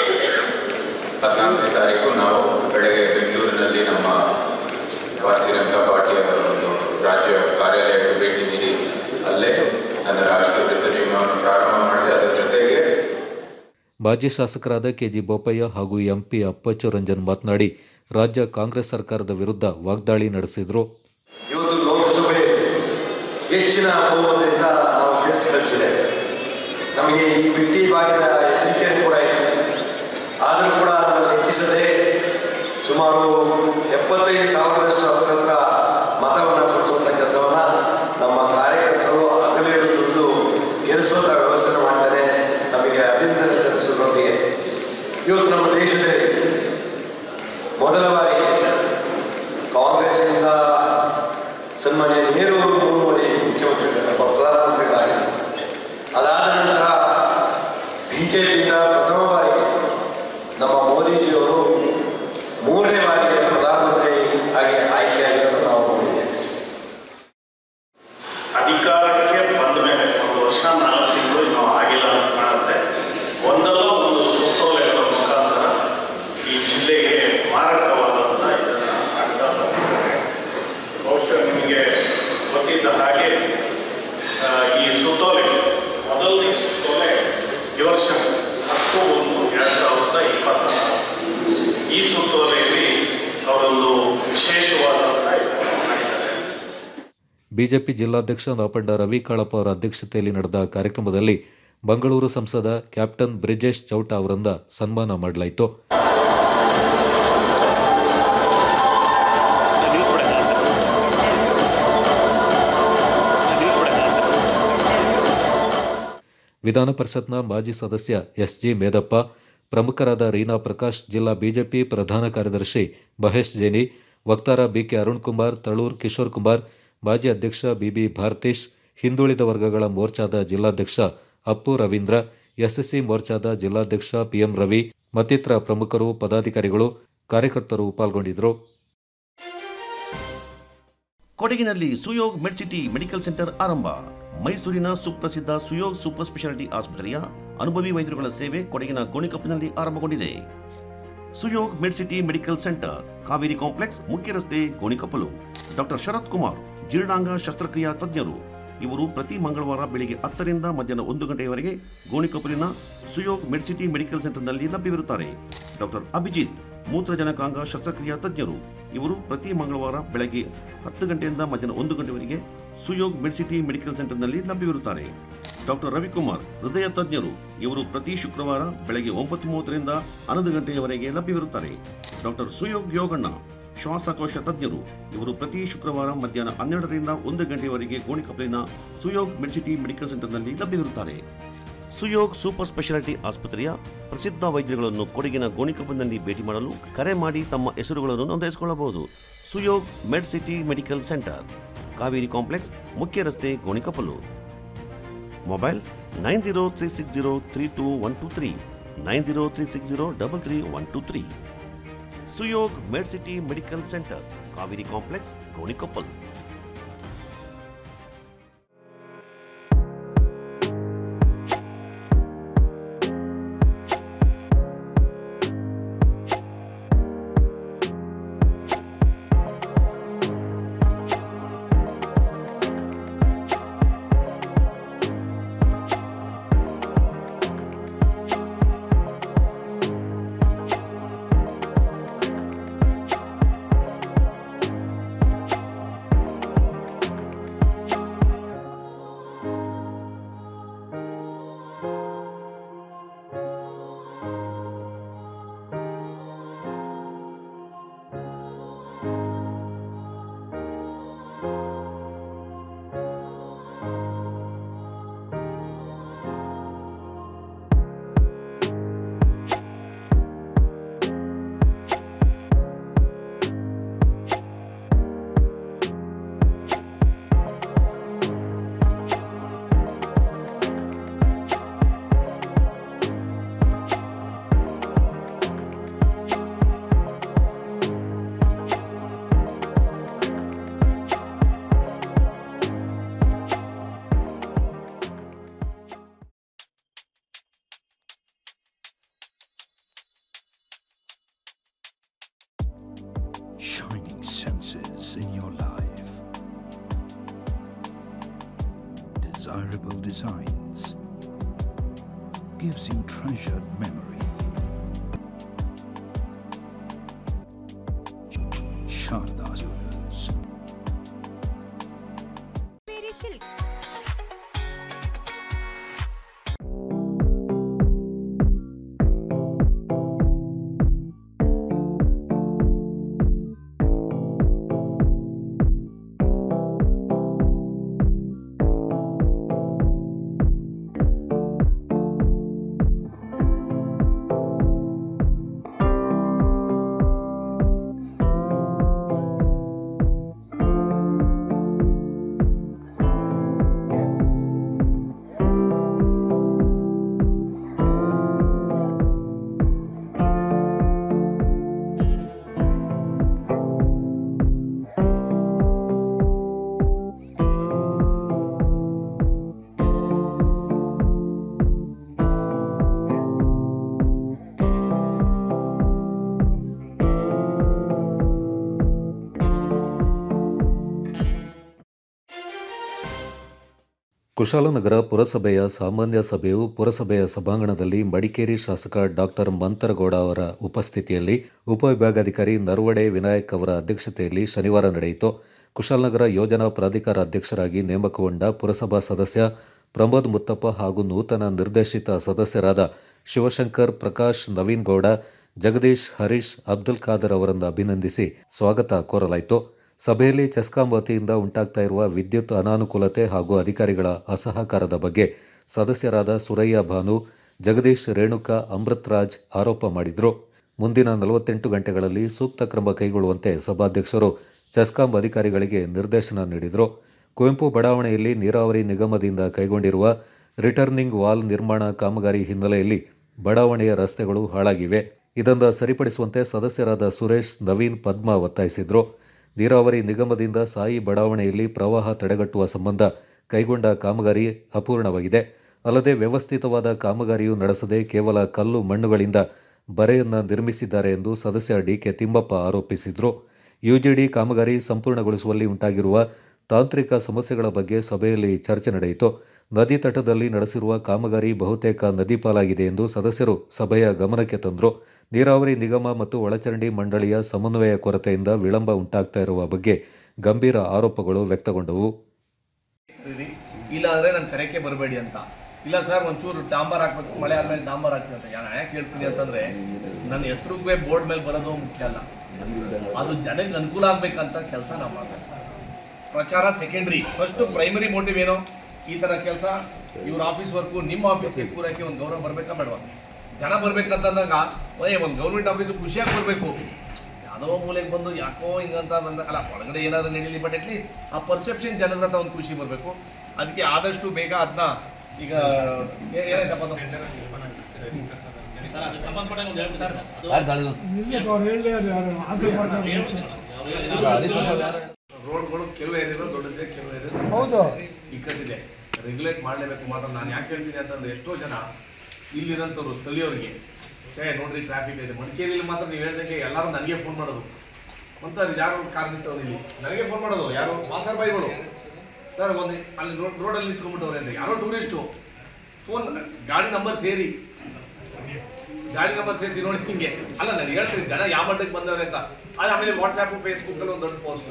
ಹದಿನಾಲ್ಕನೇ ತಾರೀಕು ನಾವು ಬೆಳಗ್ಗೆ ಬೆಂಗಳೂರಿನಲ್ಲಿ ನಮ್ಮ ಭಾರತೀಯ ಜನತಾ ಪಾರ್ಟಿಯ ಒಂದು ರಾಜ್ಯ ಕಾರ್ಯಾಲಯಕ್ಕೆ ಭೇಟಿ ನೀಡಿ ಅಲ್ಲೇ ನನ್ನ ರಾಜಕೀಯ ವೃತ್ತ ಜೀವನವನ್ನು ಪ್ರಾರಂಭ ಮಾಡಿದೆ ಅದರ ಜೊತೆಗೆ ಮಾಜಿ ಶಾಸಕರಾದ ಕೆಜಿ ಬೋಪಯ್ಯ ಹಾಗೂ ಎಂಪಿ ಅಪ್ಪಚ್ಚು ರಂಜನ್ ಮಾತನಾಡಿ ರಾಜ್ಯ ಕಾಂಗ್ರೆಸ್ ಸರ್ಕಾರದ ವಿರುದ್ಧ ವಾಗ್ದಾಳಿ ನಡೆಸಿದರು ಇವತ್ತು ಲೋಕಸಭೆಯಲ್ಲಿ ಹೆಚ್ಚಿನ ಬಹುಮತದಿಂದ ನಾವು ಗೆಲ್ಲಿಸಿ ಕಳಿಸಿದ್ದೇವೆ ನಮಗೆ ಈ ಬಿಟ್ಟಿ ಭಾಗದ ಹೆದರಿಕೆ ಕೂಡ ಇತ್ತು ಆದರೂ ಕೂಡ ಅದನ್ನು ಲೆಕ್ಕಿಸದೆ ಸುಮಾರು ಎಪ್ಪತ್ತೈದು ಸಾವಿರದಷ್ಟು ಹತ್ರ ಹತ್ರ ಮತವನ್ನು ಕೊಡಿಸುವಂಥ ಕೆಲಸವನ್ನು ನಮ್ಮ ಕಾರ್ಯಕರ್ತರು ಹಗಲಿರುಳು ದುಡಿದು ಗೆಲ್ಲಿಸುವಂಥ ವ್ಯವಸ್ಥೆ ಮಾಡ್ತಾರೆ ನಮಗೆ ಅಭಿನಂದನೆ ಸಲ್ಲಿಸುವುದರೊಂದಿಗೆ ಇವತ್ತು ನಮ್ಮ ದೇಶದಲ್ಲಿ ಮೊದಲ ಬಾರಿಗೆ ಕಾಂಗ್ರೆಸ್ನಿಂದ ಸನ್ಮಾನ್ಯ ನೆಹರು ಅವರು ಮೂರು ಬಾರಿ ಮುಖ್ಯಮಂತ್ರಿ ಪ್ರಧಾನಮಂತ್ರಿಗಳಾಗಿದ್ದರು ಅದಾದ ನಂತರ ಬಿಜೆಪಿಯಿಂದ ಪ್ರಥಮ ಬಾರಿಗೆ ನಮ್ಮ ಮೋದಿಜಿಯವರು ಮೂರನೇ ಬಾರಿಗೆ ಪ್ರಧಾನಮಂತ್ರಿ ಆಗಿ ಆಯ್ಕೆಯಾಗಿರೋದು ನಾವು ನೋಡಿದ್ದೇವೆ ಅಧಿಕಾರಕ್ಕೆ ಬಂದ ಮೇಲೆ ಒಂದು ವರ್ಷ ನಾಲ್ಕು ತಿಂಗಳು ಇನ್ನೂ ಆಗಿಲ್ಲ ಅಂತ ಕಾಣುತ್ತೆ ಒಂದಲ್ಲ ಒಂದು ಸುತ್ತೋಲೆಗಳ ಮುಖಾಂತರ ಈ ಜಿಲ್ಲೆಗೆ ಮಾರಕವಾದಂಥ ಇದನ್ನು ಆಗ್ತಾ ಬಂದಿದ್ದಾರೆ ಬಹುಶಃ ನಿಮಗೆ ಗೊತ್ತಿದ್ದ ಹಾಗೆ ಆ, ಈ ಸುತ್ತೋಲೆ ಮೊದಲನೇ ಈ ವರ್ಷ ಹತ್ತು ಒಂದು ಎರಡು ಸಾವಿರದ ಇಪ್ಪತ್ತ ಈ ಸುತ್ತೋಲೆಯಲ್ಲಿ ಅವರೊಂದು ವಿಶೇಷವಾದಂಥ ಇದನ್ನು ಮಾಡಿದ್ದಾರೆ ಬಿಜೆಪಿ ಜಿಲ್ಲಾಧ್ಯಕ್ಷ ನಾಪಂಡ ರವಿ ಕಾಳಪ್ಪ ಅವರ ಅಧ್ಯಕ್ಷತೆಯಲ್ಲಿ ನಡೆದ ಕಾರ್ಯಕ್ರಮದಲ್ಲಿ ಮಂಗಳೂರು ಸಂಸದ ಕ್ಯಾಪ್ಟನ್ ಬ್ರಿಜೇಶ್ ಚೌಟ ಅವರಿಂದ ಸನ್ಮಾನ ಮಾಡಲಾಯಿತು ವಿಧಾನ ಪರಿಷತ್ನ ಮಾಜಿ ಸದಸ್ಯ ಎಸ್ ಜಿ ಮೇದಪ್ಪ ಪ್ರಮುಖರಾದ ರೀನಾ ಪ್ರಕಾಶ್ ಜಿಲ್ಲಾ ಬಿಜೆಪಿ ಪ್ರಧಾನ ಕಾರ್ಯದರ್ಶಿ ಮಹೇಶ್ ಜೇನಿ ವಕ್ತಾರ ಬಿಕೆ ಅರುಣ್ ಕುಮಾರ್ ತಳೂರ್ ಕಿಶೋರ್ ಕುಮಾರ್ ಮಾಜಿ ಅಧ್ಯಕ್ಷ ಬಿಬಿ ಭಾರತೀಶ್ ಹಿಂದುಳಿದ ವರ್ಗಗಳ ಮೋರ್ಚಾದ ಜಿಲ್ಲಾಧ್ಯಕ್ಷ ಅಪ್ಪು ರವೀಂದ್ರ ಎಸ್ಎಸ್ಸಿ ಮೋರ್ಚಾದ ಜಿಲ್ಲಾಧ್ಯಕ್ಷ ಪಿಎಂ ರವಿ ಮತ್ತಿತರ ಪ್ರಮುಖರು ಪದಾಧಿಕಾರಿಗಳು ಕಾರ್ಯಕರ್ತರು ಪಾಲ್ಗೊಂಡಿದ್ದರು ಕೊಡಗಿನಲ್ಲಿ ಸುಯೋಗ್ ಮೆಡ್ಸಿಟಿ ಮೆಡಿಕಲ್ ಸೆಂಟರ್ ಆರಂಭ ಮೈಸೂರಿನ ಸುಪ್ರಸಿದ್ಧ ಸುಯೋಗ್ ಸೂಪರ್ ಸ್ಪೆಷಾಲಿಟಿ ಆಸ್ಪತ್ರೆಯ ಅನುಭವಿ ವೈದ್ಯರುಗಳ ಸೇವೆ ಕೊಡಗಿನ ಗೋಣಿಕೊಪ್ಪಿನಲ್ಲಿ ಆರಂಭಗೊಂಡಿದೆ Suyog Medcity medical centre Kaveri complex ಮುಖ್ಯ ರಸ್ತೆ ಗೋಣಿಕೊಪ್ಪಲು ಡಾಕ್ಟರ್ ಶರತ್ ಕುಮಾರ್ ಜೀರ್ಣಾಂಗ ಶಸ್ತ್ರಕ್ರಿಯಾ ತಜ್ಞರು ಇವರು ಪ್ರತಿ ಮಂಗಳವಾರ ಬೆಳಿಗ್ಗೆ ಹತ್ತರಿಂದ ಮಧ್ಯಾಹ್ನ ಒಂದು ಗಂಟೆಯವರೆಗೆ ಗೋಣಿಕೊಪ್ಪಲಿನ ಸುಯೋಗ್ ಮೆಡ್ಸಿಟಿ ಮೆಡಿಕಲ್ ಸೆಂಟರ್ನಲ್ಲಿ ಲಭ್ಯವಿರುತ್ತಾರೆ ಡಾಕ್ಟರ್ ಅಭಿಜಿತ್ ಮೂತ್ರಜನಕಾಂಗ ಶಸ್ತ್ರಕ್ರಿಯಾ ತಜ್ಞರು ಇವರು ಪ್ರತಿ ಮಂಗಳವಾರ ಬೆಳಗ್ಗೆ ಹತ್ತು ಗಂಟೆಯಿಂದ ಮಧ್ಯಾಹ್ನ ಒಂದು ಗಂಟೆವರೆಗೆ ಸುಯೋಗ್ ಮೆಡ್ಸಿಟಿ ಮೆಡಿಕಲ್ ಸೆಂಟರ್ನಲ್ಲಿ ಲಭ್ಯವಿರುತ್ತಾರೆ ಡಾಕ್ಟರ್ ರವಿಕುಮಾರ್ ಹೃದಯ ತಜ್ಞರು ಇವರು ಪ್ರತಿ ಶುಕ್ರವಾರ ಬೆಳಗ್ಗೆ ಒಂಬತ್ತು ಮೂವತ್ತರಿಂದ ಹನ್ನೊಂದು ಗಂಟೆಯವರೆಗೆ ಲಭ್ಯವಿರುತ್ತಾರೆ ಡಾಕ್ಟರ್ ಸುಯೋಗ್ ಯೋಗಣ್ಣ ಶ್ವಾಸಕೋಶ ತಜ್ಞರು ಇವರು ಪ್ರತಿ ಶುಕ್ರವಾರ ಮಧ್ಯಾಹ್ನ ಹನ್ನೆರಡರಿಂದ ಒಂದು ಗಂಟೆಯವರೆಗೆ ಗೋಣಿಕೊಪ್ಪಲಿನ ಸುಯೋಗ್ ಮೆಡಿಸಿಟಿ ಮೆಡಿಕಲ್ ಸೆಂಟರ್ನಲ್ಲಿ ಲಭ್ಯವಿರುತ್ತಾರೆ ಸುಯೋಗ್ ಸೂಪರ್ ಸ್ಪೆಷಾಲಿಟಿ ಆಸ್ಪತ್ರೆಯ ಪ್ರಸಿದ್ಧ ವೈದ್ಯರುಗಳನ್ನು ಕೊಡಗಿನ ಗೋಣಿಕೊಪ್ಪಲಿನಲ್ಲಿ ಭೇಟಿ ಮಾಡಲು ಕರೆ ಮಾಡಿ ತಮ್ಮ ಹೆಸರುಗಳನ್ನು ನೋಂದಾಯಿಸಿಕೊಳ್ಳಬಹುದು Suyog med city medical centre Kaveri complex ಮುಖ್ಯ ರಸ್ತೆ Gonikoppal mobile nine zero three six zero three two one two three nine zero three six zero double three one two three Suyog med city medical centre Kaveri complex Gonikoppal shining senses in your life. Desirable designs gives you treasured memory. Sharda Jewelers. Kushalnagar ಪುರಸಭೆಯ ಸಾಮಾನ್ಯ ಸಭೆಯು ಪುರಸಭೆಯ ಸಭಾಂಗಣದಲ್ಲಿ ಮಡಿಕೇರಿ ಶಾಸಕ doctor Mantar Gowda ಅವರ ಉಪಸ್ಥಿತಿಯಲ್ಲಿ ಉಪವಿಭಾಗಾಧಿಕಾರಿ ನರ್ವಡೆ ವಿನಾಯಕ್ ಅವರ ಅಧ್ಯಕ್ಷತೆಯಲ್ಲಿ ಶನಿವಾರ ನಡೆಯಿತು ಕುಶಾಲನಗರ ಯೋಜನಾ ಪ್ರಾಧಿಕಾರ ಅಧ್ಯಕ್ಷರಾಗಿ ನೇಮಕಗೊಂಡ ಪುರಸಭಾ ಸದಸ್ಯ ಪ್ರಮೋದ್ ಮುತ್ತಪ್ಪ ಹಾಗೂ ನೂತನ ನಿರ್ದೇಶಿತ ಸದಸ್ಯರಾದ ಶಿವಶಂಕರ್ ಪ್ರಕಾಶ್ ನವೀನ್ ಗೌಡ ಜಗದೀಶ್ ಹರೀಶ್ ಅಬ್ದುಲ್ ಖಾದರ್ ಅವರನ್ನು ಅಭಿನಂದಿಸಿ ಸ್ವಾಗತ ಕೋರಲಾಯಿತು ಸಭೆಯಲ್ಲಿ ಚೆಸ್ಕಾಂ ವತಿಯಿಂದ ಉಂಟಾಗ್ತಾ ಇರುವ ವಿದ್ಯುತ್ ಅನಾನುಕೂಲತೆ ಹಾಗೂ ಅಧಿಕಾರಿಗಳ ಅಸಹಕಾರದ ಬಗ್ಗೆ ಸದಸ್ಯರಾದ ಸುರಯ್ಯ ಭಾನು ಜಗದೀಶ್ ರೇಣುಕಾ ಅಮೃತ್ ರಾಜ್ ಆರೋಪ ಮಾಡಿದರು ಮುಂದಿನ ನಲವತ್ತೆಂಟು ಗಂಟೆಗಳಲ್ಲಿ ಸೂಕ್ತ ಕ್ರಮ ಕೈಗೊಳ್ಳುವಂತೆ ಸಭಾಧ್ಯಕ್ಷರು ಚೆಸ್ಕಾಂ ಅಧಿಕಾರಿಗಳಿಗೆ ನಿರ್ದೇಶನ ನೀಡಿದರು ಕುವೆಂಪು ಬಡಾವಣೆಯಲ್ಲಿ ನೀರಾವರಿ ನಿಗಮದಿಂದ ಕೈಗೊಂಡಿರುವ ರಿಟರ್ನಿಂಗ್ ವಾಲ್ ನಿರ್ಮಾಣ ಕಾಮಗಾರಿ ಹಿನ್ನೆಲೆಯಲ್ಲಿ ಬಡಾವಣೆಯ ರಸ್ತೆಗಳು ಹಾಳಾಗಿವೆ ಇದನ್ನು ಸರಿಪಡಿಸುವಂತೆ ಸದಸ್ಯರಾದ ಸುರೇಶ್ ನವೀನ್ ಪದ್ಮ ಒತ್ತಾಯಿಸಿದರು ನೀರಾವರಿ ನಿಗಮದಿಂದ ಸಾಯಿ ಬಡಾವಣೆಯಲ್ಲಿ ಪ್ರವಾಹ ತಡೆಗಟ್ಟುವ ಸಂಬಂಧ ಕೈಗೊಂಡ ಕಾಮಗಾರಿ ಅಪೂರ್ಣವಾಗಿದೆ ಅಲ್ಲದೆ ವ್ಯವಸ್ಥಿತವಾದ ಕಾಮಗಾರಿಯೂ ನಡೆಸದೆ ಕೇವಲ ಕಲ್ಲು ಮಣ್ಣುಗಳಿಂದ ಬರೆಯನ್ನ ನಿರ್ಮಿಸಿದ್ದಾರೆ ಎಂದು ಸದಸ್ಯ ಡಿಕೆ ತಿಮ್ಮಪ್ಪ ಆರೋಪಿಸಿದರು ಯುಜಿಡಿ ಕಾಮಗಾರಿ ಸಂಪೂರ್ಣಗೊಳಿಸುವಲ್ಲಿ ಉಂಟಾಗಿರುವ ತಾಂತ್ರಿಕ ಸಮಸ್ಯೆಗಳ ಬಗ್ಗೆ ಸಭೆಯಲ್ಲಿ ಚರ್ಚೆ ನಡೆಯಿತು ನದಿ ತಟದಲ್ಲಿ ನಡೆಸಿರುವ ಕಾಮಗಾರಿ ಬಹುತೇಕ ನದಿ ಪಾಲಾಗಿದೆ ಎಂದು ಸದಸ್ಯರು ಸಭೆಯ ಗಮನಕ್ಕೆ ತಂದರು ನೀರಾವರಿ ನಿಗಮ ಮತ್ತು ಒಳಚರಂಡಿ ಮಂಡಳಿಯ ಸಮನ್ವಯ ಕೊರತೆಯಿಂದ ವಿಳಂಬ ಉಂಟಾಗ್ತಾ ಇರುವ ಬಗ್ಗೆ ಗಂಭೀರ ಆರೋಪಗಳು ವ್ಯಕ್ತಗೊಂಡವು ಇಲ್ಲ ಅಂದ್ರೆ ನನ್ನ ಕರೆಕೆ ಬರಬೇಡಿ ಅಂತ ಇಲ್ಲ ಸರ್ ಒಂಚೂರು ಡಾಂಬರ್ ಹಾಕ್ಬೇಕು ಮಳೆ ಆದ್ಮೇಲೆ ಡಾಂಬರ್ ಹಾಕ್ತೀನಿ ಅಂತ ನಾನು ಯಾಕೆ ಹೇಳ್ತೀನಿ ಅಂತಂದ್ರೆ ನನ್ನ ಹೆಸರುಗೆ ಬೋರ್ಡ್ ಮೇಲೆ ಬರೋದು ಮುಖ್ಯ ಅಲ್ಲ ಅದು ಜನಕ್ಕೆ ಅನುಕೂಲ ಆಗ್ಬೇಕಂತ ಕೆಲಸ ನಾವು ಮಾಡ್ಬೇಕು ಪ್ರಚಾರ ಸೆಕೆಂಡ್ರಿ ಫಸ್ಟ್ ಪ್ರೈಮರಿ ಮೋಟಿವ್ ಏನೋ ಈ ತರ ಕೆಲಸ ಇವ್ರ ಆಫೀಸ್ ವರ್ಕು ನಿಮ್ಮ ಆಫೀಸ್ಗೆ ಪೂರೈಕೆ ಒಂದು ಗೌರವ ಬರ್ಬೇಕಾ ಬೇಡವಾ ಜನ ಬರ್ಬೇಕಂತಂದಾಗ ಏ ಒಂದು ಗೌರ್ಮೆಂಟ್ ಆಫೀಸ್ ಖುಷಿಯಾಗಿ ಬರ್ಬೇಕು ಯಾವುದೋ ಮೂಲೆಗೆ ಬಂದು ಯಾಕೋ ಹಿಂಗಂತ ಬಂದ ಅಲ್ಲ ಒಳಗಡೆ ಏನಾದ್ರು ನಡೀಲಿ ಬಟ್ ಅಟ್ಲೀಸ್ಟ್ ಆ ಪರ್ಸೆಪ್ಷನ್ ಜನದ ಹತ್ರ ಒಂದು ಖುಷಿ ಬರಬೇಕು ಅದಕ್ಕೆ ಆದಷ್ಟು ಬೇಗ ಅದನ್ನ ಈಗ ಏ- ಏನಾಯ್ತಪ್ಪ ಅದು? ರೋಡ್ಗಳು ಕೆಲವು ಏರಿಯಾಗಳು ದೊಡ್ಡದಿದೆ ಕೆಲವು ಏರಿಯಾಗಳು ಹೌದು. ಇಕ್ಕಟ್ಟಿದೆ ರೆಗ್ಯುಲೇಟ್ ಮಾಡಲೇಬೇಕು ಮಾತ್ರ ನಾನು ಯಾಕೆ ಹೇಳ್ತೀನಿ ಅಂತಂದ್ರೆ ಎಷ್ಟೋ ಜನ ಇಲ್ಲಿರೋಂಥವ್ರು ಸ್ಥಳೀಯರಿಗೆ ಛೇ ನೋಡ್ರಿ ಟ್ರಾಫಿಕ್ ಇದೆ ಮಡಿಕೇರಿಯಲ್ಲಿ ಮಾತ್ರ ನೀವು ಹೇಳ್ದಂಗೆ ಎಲ್ಲರೂ ನನಗೆ ಫೋನ್ ಮಾಡೋದು ಅಂತ ಯಾರು ಕಾರ್ ನಿಂತವ್ರು ಇಲ್ಲಿ ನನಗೆ ಫೋನ್ ಮಾಡೋದು ಯಾರು ಮಾಸರ್ ಬಾಯಿಗಳು ಸರ್ ಒಂದು ಅಲ್ಲಿ ರೋಡ್ ರೋಡಲ್ಲಿ ನಿಂತ್ಕೊಂಡ್ಬಿಟ್ಟವ್ರೆ ಅಂತ ಯಾರೋ ಟೂರಿಸ್ಟು ಫೋನ್ ಗಾಡಿ ನಂಬರ್ ಸೇರಿ ಗಾಡಿ ನಂಬರ್ ಸೇರಿಸಿ ನೋಡಿ ಹಿಂಗೆ ಅಲ್ಲ ನಾನು ಹೇಳ್ತೀನಿ ಜನ ಯಾವ ಮಟ್ಟಕ್ಕೆ ಬಂದವ್ರೆ ಅಂತ ಅದು ಆಮೇಲೆ ವಾಟ್ಸ್ಆ್ಯಪ್ ಫೇಸ್ಬುಕ್ ಅಲ್ಲಿ ಒಂದು ದೊಡ್ಡ ಪೋಸ್ಟ್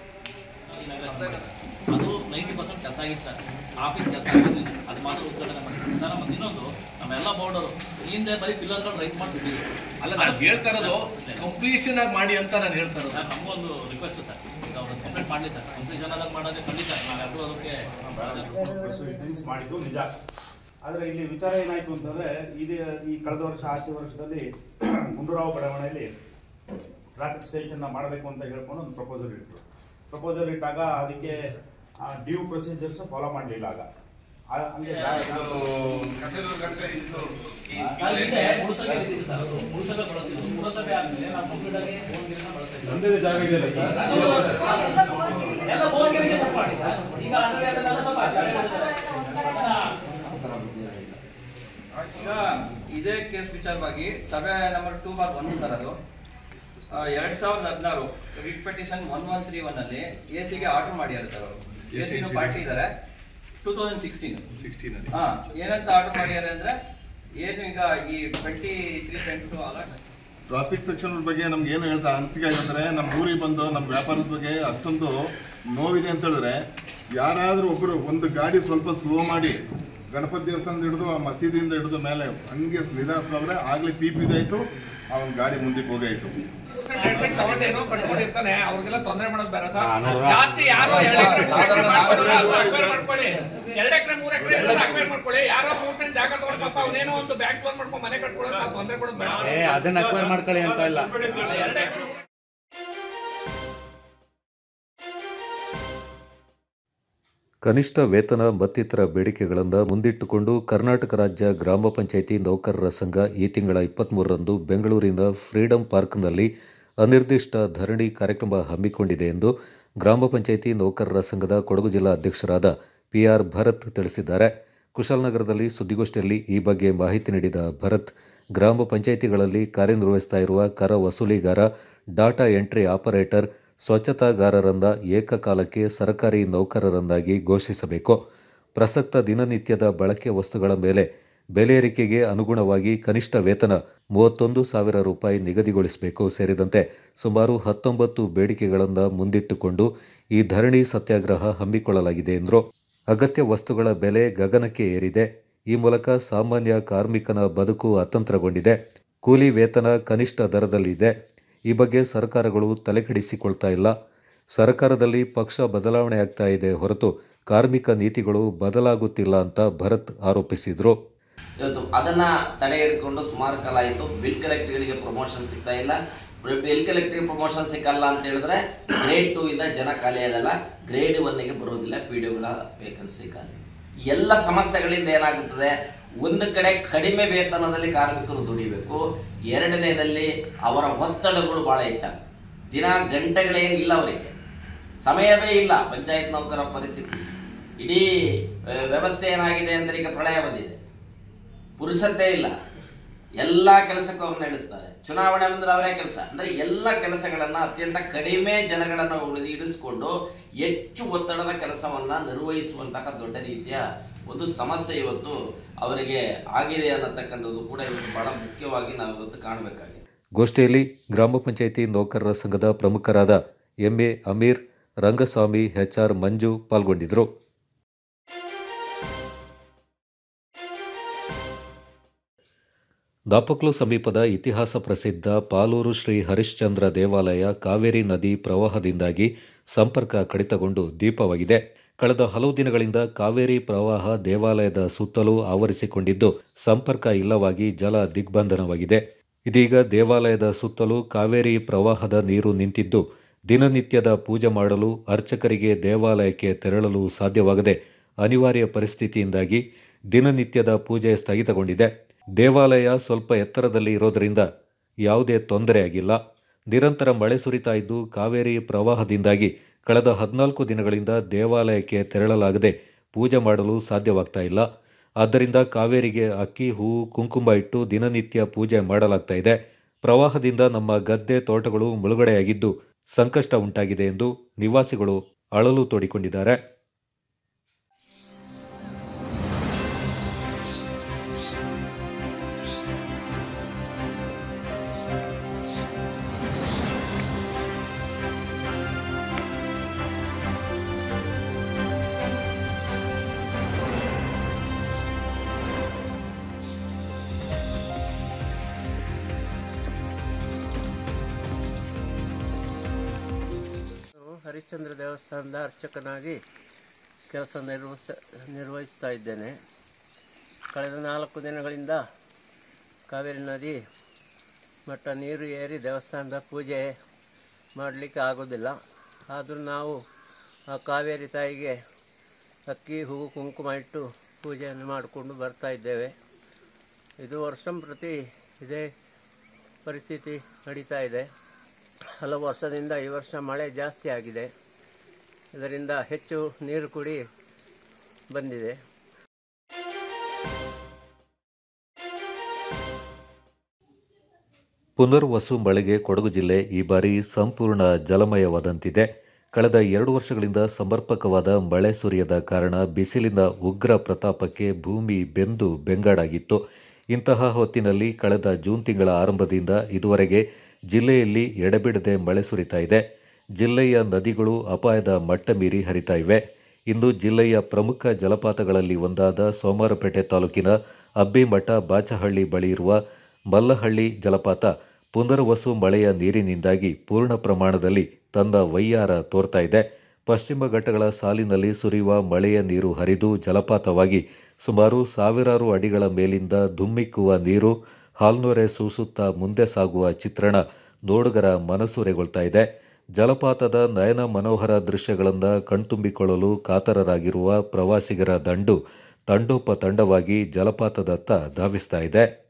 ಅದು ನೈಂಟಿ ಪರ್ಸೆಂಟ್ ಕೆಲಸ ಆಗಿತ್ತು ಸರ್ ಆಫೀಸ್ ಕೆಲಸ ಆಗಿರಲಿಲ್ಲ ಅದು ಮಾತ್ರ ಉದ್ಘಾಟನೆ ಮಾಡಿದ್ವಿ ಸರ್ ಮತ್ತು ಇನ್ನೊಂದು ನಮ್ಮೆಲ್ಲ ಬೋರ್ಡರು ಹಿಂದೆ ಬರೀ ಪಿಲ್ಲರ್ಗಳು ರೈಸ್ ಮಾಡಿಬಿಟ್ಟಿದ್ವಿ ಅಲ್ಲ ನಾನು ಹೇಳ್ತಾ ಇರೋದು ಕಂಪ್ಲೀಷನ್ ಆಗಿ ಮಾಡಿ ಅಂತ ನಾನು ಹೇಳ್ತಾ ಇರೋದು ಸರ್ ನಮಗೊಂದು ರಿಕ್ವೆಸ್ಟ್ ಸರ್ ಈಗ ಅವ್ರು ಕಂಪ್ಲೇಂಟ್ ಮಾಡಲಿ ಸರ್ ಕಂಪ್ಲೀಷನ್ ಆದಾಗ ಮಾಡೋದೇ ಖಂಡಿತ ನಾವೆಲ್ಲರೂ ಅದಕ್ಕೆ ಡ್ರಿಂಕ್ಸ್ ಮಾಡಿದ್ದು ನಿಜ ಆದರೆ ಇಲ್ಲಿ ವಿಚಾರ ಏನಾಯಿತು ಅಂತಂದರೆ ಇದು ಈ ಕಳೆದ ವರ್ಷ ಆಚೆ ವರ್ಷದಲ್ಲಿ ಗುಂಡೂರಾವ್ ಬಡಾವಣೆಯಲ್ಲಿ ಟ್ರಾಫಿಕ್ ಸ್ಟೇಷನ್ನ ಮಾಡಬೇಕು ಅಂತ ಹೇಳ್ಕೊಂಡು ಒಂದು ಪ್ರಪೋಸಲ್ ಇಟ್ಟರು ಪ್ರಪೋಸಲ್ ಇಟ್ಟಾಗ ಅದಕ್ಕೆ ಡ್ಯೂ ಪ್ರೊಸೀಜರ್ಸ್ ಫಾಲೋ ಮಾಡಲಿಲ್ಲ ಆಗ ಆ- ಹಂಗೆ ಸರ್ ಹಿಂದೆ ಪುರಸಭೆ ಇದ್ದಿದ್ದು ಸರ್ ಅದು ಪುರಸಭೆ ಬಳಸ್ತಿದ್ದು ಪುರಸಭೆ ಆದ್ಮೇಲೆ ನಾವು ಕಂಪ್ಲೀಟ್ ಆಗಿ ಬೋರ್ಗಿರಿನ ಬಳಸ್ತಾ ನಮ್ಮದೇ ಜಾಗ ಇದೆಯಲ್ಲ ಸರ್ ಎಲ್ಲ ಬೋರ್ಗಿರಿಗೆ ಸ್ವಲ್ಪ ಮಾಡಿ ಸರ್ ಈಗ ಅಂದ್ರೆ ಅದನ್ನೆಲ್ಲ ಸ್ವಲ್ಪ ಈಗ ಇದೇ ಕೇಸ್ ವಿಚಾರವಾಗಿ ಸಭೆ number two bar one sir ಅದು ಆ, ಎರಡ್ ಸಾವಿರದ ಹದಿನಾರು writ petition one one three one ಅಲ್ಲಿ ಎ ಸಿಗೆ ಆರ್ಡರ್ ಮಾಡಿದ್ದಾರೆ ಸರ್ ಅವರು ಎ ಎಷ್ಟು ಸಿ incident? ಪಾರ್ಟಿ ಇದ್ದಾರೆ ಟೂ ತೌಸಂಡ್ ಸಿಕ್ಸ್ಟೀನ್ ಸಿಕ್ಸ್ಟೀನ್ ಹಾ ಏನಂತ ಆರ್ಡರ್ ಮಾಡಿದ್ದಾರೆ ಅಂದ್ರೆ ಏನು ಈಗ ಈ twenty three cents alert traffic section ಬಗ್ಗೆ ನಮ್ಗೆ ಏನು ಹೇಳ್ತಾ ಅನಿಸಿಕೆ ಅಂದರೆ ನಮ್ಮ ಊರಿಗೆ ಬಂದು ನಮ್ಮ ವ್ಯಾಪಾರದ ಬಗ್ಗೆ ಅಷ್ಟೊಂದು ನೋವಿದೆ ಅಂತ ಹೇಳಿದ್ರೆ ಯಾರಾದರೂ ಒಬ್ಬರು ಒಂದು ಗಾಡಿ ಸ್ವಲ್ಪ ಸ್ಲೋ ಮಾಡಿ ಗಣಪತಿ ದೇವಸ್ಥಾನದ ಹಿಡಿದು ಆ ಮಸೀದಿಯಿಂದ ಹಿಡಿದು ಮೇಲೆ ಹಂಗೆ ನಿಧಾನಿಸಿದ್ರೆ ಆಗಲೇ ಪಿ ಪಿದಾಯ್ತು ಅವನ ಗಾಡಿ ಮುಂದಕ್ಕೆ ಹೋಗಾಯ್ತು ತಗೊಂಡೇನೋ ಕಟ್ಕೊಂಡಿರ್ತಾನೆ ಅವ್ರಿಗೆಲ್ಲ ತೊಂದರೆ ಮಾಡೋದು ಬೇಡ ಹಾ, ಸರ್ ನೋಡ್ರಾ? ಜಾಸ್ತಿ ಯಾರು ಎರಡು ಎಕರೆ ಸಾಧಾರಣ ಮಾಡ್ಕೊಳ್ಳಿ ಎರಡು ಎಕರೆ ಮೂರು ಎಕರೆ ಅಕ್ವೈರ್ ಮಾಡ್ಕೊಳ್ಳಿ ಯಾರೋ ಮೂರು ಸೆಂಟ್ ಜಾಗ ತಗೊಂಡು ಪಾಪ ಅವನೇನೋ ಒಂದು ಬ್ಯಾಂಕ್ ಲೋನ್ ಮಾಡ್ಕೊಂಡು ಮನೆ ಕಟ್ಕೊಳ್ಳೋದು ನಾವು ತೊಂದರೆ ಕೊಡೋದು ಬೇಡ ಏ, ಅದನ್ನ acquire ಮಾಡ್ಕೊಳ್ಳಿ ಅಂತ ಇಲ್ಲ. ಎರಡು ಎಕರೆ ಕನಿಷ್ಠ ವೇತನ ಮತ್ತಿತರ ಬೇಡಿಕೆಗಳನ್ನು ಮುಂದಿಟ್ಟುಕೊಂಡು ಕರ್ನಾಟಕ ರಾಜ್ಯ ಗ್ರಾಮ ಪಂಚಾಯಿತಿ ನೌಕರರ ಸಂಘ ಈ ತಿಂಗಳ ಇಪ್ಪತ್ತ್ಮೂರರಂದು ಬೆಂಗಳೂರಿನ ಫ್ರೀಡಂ ಪಾರ್ಕ್ನಲ್ಲಿ ಅನಿರ್ದಿಷ್ಟ ಧರಣಿ ಕಾರ್ಯಕ್ರಮ ಹಮ್ಮಿಕೊಂಡಿದೆ ಎಂದು ಗ್ರಾಮ ಪಂಚಾಯಿತಿ ನೌಕರರ ಸಂಘದ ಕೊಡಗು ಜಿಲ್ಲಾ ಅಧ್ಯಕ್ಷರಾದ ಪಿಆರ್ ಭರತ್ ತಿಳಿಸಿದ್ದಾರೆ ಕುಶಾಲನಗರದಲ್ಲಿ ಸುದ್ದಿಗೋಷ್ಠಿಯಲ್ಲಿ ಈ ಬಗ್ಗೆ ಮಾಹಿತಿ ನೀಡಿದ ಭರತ್ ಗ್ರಾಮ ಪಂಚಾಯಿತಿಗಳಲ್ಲಿ ಕಾರ್ಯನಿರ್ವಹಿಸ್ತಾ ಇರುವ ಕರ ವಸೂಲಿಗಾರ ಡಾಟಾ ಎಂಟ್ರಿ ಆಪರೇಟರ್ ಸ್ವಚ್ಛತಾಗಾರರನ್ನ ಏಕಕಾಲಕ್ಕೆ ಸರ್ಕಾರಿ ನೌಕರರನ್ನಾಗಿ ಘೋಷಿಸಬೇಕು ಪ್ರಸಕ್ತ ದಿನನಿತ್ಯದ ಬಳಕೆ ವಸ್ತುಗಳ ಮೇಲೆ ಬೆಲೆ ಏರಿಕೆಗೆ ಅನುಗುಣವಾಗಿ ಕನಿಷ್ಠ ವೇತನ ಮೂವತ್ತೊಂದು ಸಾವಿರ ರೂಪಾಯಿ ನಿಗದಿಗೊಳಿಸಬೇಕು ಸೇರಿದಂತೆ ಸುಮಾರು ಹತ್ತೊಂಬತ್ತು ಬೇಡಿಕೆಗಳನ್ನು ಮುಂದಿಟ್ಟುಕೊಂಡು ಈ ಧರಣಿ ಸತ್ಯಾಗ್ರಹ ಹಮ್ಮಿಕೊಳ್ಳಲಾಗಿದೆ ಎಂದರು ಅಗತ್ಯ ವಸ್ತುಗಳ ಬೆಲೆ ಗಗನಕ್ಕೆ ಏರಿದೆ ಈ ಮೂಲಕ ಸಾಮಾನ್ಯ ಕಾರ್ಮಿಕನ ಬದುಕು ಅತಂತ್ರಗೊಂಡಿದೆ ಕೂಲಿ ವೇತನ ಕನಿಷ್ಠ ದರದಲ್ಲಿದೆ ಈ ಬಗ್ಗೆ ಸರ್ಕಾರಗಳು ತಲೆಕೆಡಿಸಿಕೊಳ್ತಾ ಇಲ್ಲ ಸರ್ಕಾರದಲ್ಲಿ ಪಕ್ಷ ಬದಲಾವಣೆ ಆಗ್ತಾ ಇದೆ ಹೊರತು ಕಾರ್ಮಿಕ ನೀತಿಗಳು ಬದಲಾಗುತ್ತಿಲ್ಲ ಅಂತ ಭರತ್ ಆರೋಪಿಸಿದರು ಇವತ್ತು ಅದನ್ನ ತಡೆ ಹಿಡ್ಕೊಂಡು ಸುಮಾರು ಕಾಲ ಆಯಿತು ಬಿಲ್ ಕಲೆಕ್ಟರ್ಗಳಿಗೆ ಪ್ರಮೋಷನ್ ಸಿಗ್ತಾ ಇಲ್ಲ ಬಿಲ್ ಕಲೆಕ್ಟರ್ ಪ್ರಮೋಷನ್ ಸಿಕ್ಕಲ್ಲ ಅಂತ ಹೇಳಿದ್ರೆ ಗ್ರೇಡ್ ಟೂ ಇಂದ ಜನ ಖಾಲಿ ಆಗಲ್ಲ ಗ್ರೇಡ್ ಒನ್ಗೆ ಬರೋದಿಲ್ಲ ಪಿ ಡಿಗಳ ವೇಕೆನ್ಸಿ ಖಾಲಿ ಎಲ್ಲ ಸಮಸ್ಯೆಗಳಿಂದ ಏನಾಗುತ್ತದೆ ಒಂದು ಕಡೆ ಕಡಿಮೆ ವೇತನದಲ್ಲಿ ಕಾರ್ಮಿಕರು ದುಡಿಬೇಕು ಎರಡನೇದಲ್ಲಿ ಅವರ ಒತ್ತಡಗಳು ಬಹಳ ಹೆಚ್ಚಾಗ್ತದೆ ದಿನ ಗಂಟೆಗಳೇನು ಇಲ್ಲ ಅವರಿಗೆ ಸಮಯವೇ ಇಲ್ಲ ಪಂಚಾಯತ್ ನೌಕರ ಪರಿಸ್ಥಿತಿ ಇಡೀ ಆ, ವ್ಯವಸ್ಥೆ ಏನಾಗಿದೆ ಅಂದ್ರೆ ಈಗ ಪ್ರಳಯ ಬಂದಿದೆ ಪುರುಸದ್ದೇ ಇಲ್ಲ ಎಲ್ಲ ಕೆಲಸಕ್ಕೂ ಅವ್ರನ್ನ ಇಳಿಸ್ತಾರೆ ಚುನಾವಣೆ ಬಂದ್ರೆ ಅವರೇ ಕೆಲಸ ಅಂದ್ರೆ ಎಲ್ಲ ಕೆಲಸಗಳನ್ನ ಅತ್ಯಂತ ಕಡಿಮೆ ಜನಗಳನ್ನ ಉಳಿದು ಇಡಿಸ್ಕೊಂಡು ಹೆಚ್ಚು ಒತ್ತಡದ ಕೆಲಸವನ್ನ ನಿರ್ವಹಿಸುವಂತಹ ದೊಡ್ಡ ರೀತಿಯ ಒಂದು ಸಮಸ್ಯೆ ಇವತ್ತು ಅವರಿಗೆ ಆಗಿದೆ ಅನ್ನತಕ್ಕಂಥದ್ದು ಕೂಡ ಇವತ್ತು ಬಹಳ ಮುಖ್ಯವಾಗಿ ನಾವು ಇವತ್ತು ಕಾಣಬೇಕಾಗಿದೆ ಗೋಷ್ಠಿಯಲ್ಲಿ ಗ್ರಾಮ ಪಂಚಾಯಿತಿ ನೌಕರರ ಸಂಘದ ಪ್ರಮುಖರಾದ ಎಂಎ ಅಮೀರ್ ರಂಗಸ್ವಾಮಿ ಎಚ್ಆರ್ ಮಂಜು ಪಾಲ್ಗೊಂಡಿದ್ದರು ದಾಪಕ್ಲು ಸಮೀಪದ ಇತಿಹಾಸ ಪ್ರಸಿದ್ಧ ಪಾಲೂರು ಶ್ರೀ ಹರಿಶ್ಚಂದ್ರ ದೇವಾಲಯ ಕಾವೇರಿ ನದಿ ಪ್ರವಾಹದಿಂದಾಗಿ ಸಂಪರ್ಕ ಕಡಿತಗೊಂಡು ದೀಪವಾಗಿದೆ ಕಳೆದ ಹಲವು ದಿನಗಳಿಂದ ಕಾವೇರಿ ಪ್ರವಾಹ ದೇವಾಲಯದ ಸುತ್ತಲೂ ಆವರಿಸಿಕೊಂಡಿದ್ದು ಸಂಪರ್ಕ ಇಲ್ಲವಾಗಿ ಜಲ ದಿಗ್ಬಂಧನವಾಗಿದೆ ಇದೀಗ ದೇವಾಲಯದ ಸುತ್ತಲೂ ಕಾವೇರಿ ಪ್ರವಾಹದ ನೀರು ನಿಂತಿದ್ದು ದಿನನಿತ್ಯದ ಪೂಜೆ ಮಾಡಲು ಅರ್ಚಕರಿಗೆ ದೇವಾಲಯಕ್ಕೆ ತೆರಳಲು ಸಾಧ್ಯವಾಗದೆ ಅನಿವಾರ್ಯ ಪರಿಸ್ಥಿತಿಯಿಂದಾಗಿ ದಿನನಿತ್ಯದ ಪೂಜೆ ಸ್ಥಗಿತಗೊಂಡಿದೆ ದೇವಾಲಯ ಸ್ವಲ್ಪ ಎತ್ತರದಲ್ಲಿ ಇರೋದರಿಂದ ಯಾವುದೇ ತೊಂದರೆಯಾಗಿಲ್ಲ ನಿರಂತರ ಮಳೆ ಸುರಿತಾ ಇದ್ದು ಕಾವೇರಿ ಪ್ರವಾಹದಿಂದಾಗಿ ಕಳೆದ ಹದಿನಾಲ್ಕು ದಿನಗಳಿಂದ ದೇವಾಲಯಕ್ಕೆ ತೆರಳಲಾಗದೆ ಪೂಜೆ ಮಾಡಲು ಸಾಧ್ಯವಾಗ್ತಾ ಇಲ್ಲ ಆದ್ದರಿಂದ ಕಾವೇರಿಗೆ ಅಕ್ಕಿ ಹೂವು ಕುಂಕುಮ ಇಟ್ಟು ದಿನನಿತ್ಯ ಪೂಜೆ ಮಾಡಲಾಗ್ತಾ ಇದೆ ಪ್ರವಾಹದಿಂದ ನಮ್ಮ ಗದ್ದೆ ತೋಟಗಳು ಮುಳುಗಡೆಯಾಗಿದ್ದು ಸಂಕಷ್ಟ ಉಂಟಾಗಿದೆ ಎಂದು ನಿವಾಸಿಗಳು ಅಳಲು ತೋಡಿಕೊಂಡಿದ್ದಾರೆ ನಾನು ಹರಿಶ್ಚಂದ್ರ ದೇವಸ್ಥಾನದ ಅರ್ಚಕನಾಗಿ ಕೆಲಸ ನಿರ್ವಹಿಸ ನಿರ್ವಹಿಸ್ತಾ ಇದ್ದೇನೆ ಕಳೆದ ನಾಲ್ಕು ದಿನಗಳಿಂದ ಕಾವೇರಿ ನದಿ ಮಟ್ಟ ನೀರು ಏರಿ ದೇವಸ್ಥಾನದ ಪೂಜೆ ಮಾಡಲಿಕ್ಕೆ ಆಗೋದಿಲ್ಲ ಆದರೂ ನಾವು ಆ ಕಾವೇರಿ ತಾಯಿಗೆ ಅಕ್ಕಿ ಹೂವು ಕುಂಕುಮ ಇಟ್ಟು ಪೂಜೆಯನ್ನು ಮಾಡಿಕೊಂಡು ಬರ್ತಾ ಇದ್ದೇವೆ ಇದು ವರ್ಷಂಪ್ರತಿ ಇದೇ ಪರಿಸ್ಥಿತಿ ನಡೀತಾ ಇದೆ ಹಲವು ವರ್ಷದಿಂದ ಈ ವರ್ಷ ಮಳೆ ಜಾಸ್ತಿ ಆಗಿದೆ ಇದರಿಂದ ಹೆಚ್ಚು ನೀರು ಕುಡಿ ಬಂದಿದೆ ಪುನರ್ವಸು ಮಳೆಗೆ ಕೊಡಗು ಜಿಲ್ಲೆ ಈ ಬಾರಿ ಸಂಪೂರ್ಣ ಜಲಮಯವಾದಂತಿದೆ ಕಳೆದ ಎರಡು ವರ್ಷಗಳಿಂದ ಸಮರ್ಪಕವಾದ ಮಳೆ ಸುರಿಯದ ಕಾರಣ ಬಿಸಿಲಿನ ಉಗ್ರ ಪ್ರತಾಪಕ್ಕೆ ಭೂಮಿ ಬೆಂದು ಬೆಂಗಾಡಾಗಿತ್ತು ಇಂತಹ ಹೊತ್ತಿನಲ್ಲಿ ಕಳೆದ ಜೂನ್ ತಿಂಗಳ ಆರಂಭದಿಂದ ಇದುವರೆಗೆ ಜಿಲ್ಲೆಯಲ್ಲಿ ಎಡೆಬಿಡದೆ ಮಳೆ ಸುರಿತಾ ಇದೆ ಜಿಲ್ಲೆಯ ನದಿಗಳು ಅಪಾಯದ ಮಟ್ಟ ಮೀರಿ ಹರಿತಾ ಇವೆ ಇಂದು ಜಿಲ್ಲೆಯ ಪ್ರಮುಖ ಜಲಪಾತಗಳಲ್ಲಿ ಒಂದಾದ ಸೋಮವಾರಪೇಟೆ ತಾಲೂಕಿನ ಅಬ್ಬಿಮಠ ಬಾಚಹಳ್ಳಿ ಬಳಿ ಇರುವ ಮಲ್ಲಹಳ್ಳಿ ಜಲಪಾತ ಪುನರ್ವಸು ಮಳೆಯ ನೀರಿನಿಂದಾಗಿ ಪೂರ್ಣ ಪ್ರಮಾಣದಲ್ಲಿ ತನ್ನ ವೈಯಾರ ತೋರ್ತಾ ಇದೆ ಪಶ್ಚಿಮ ಘಟ್ಟಗಳ ಸಾಲಿನಲ್ಲಿ ಸುರಿಯುವ ಮಳೆಯ ನೀರು ಹರಿದು ಜಲಪಾತವಾಗಿ ಸುಮಾರು ಸಾವಿರಾರು ಅಡಿಗಳ ಮೇಲಿಂದ ಧುಮ್ಮಿಕ್ಕುವ ನೀರು ಹಾಲ್ನೊರೆ ಸೂಸುತ್ತಾ ಮುಂದೆ ಸಾಗುವ ಚಿತ್ರಣ ನೋಡುಗರ ಮನಸೂರೆಗೊಳ್ತಾ ಇದೆ ಜಲಪಾತದ ನಯನ ಮನೋಹರ ದೃಶ್ಯಗಳನ್ನು ಕಣ್ತುಂಬಿಕೊಳ್ಳಲು ಕಾತರರಾಗಿರುವ ಪ್ರವಾಸಿಗರ ದಂಡು ತಂಡೋಪತಂಡವಾಗಿ ಜಲಪಾತದತ್ತ ಧಾವಿಸ್ತಾ ಇದೆ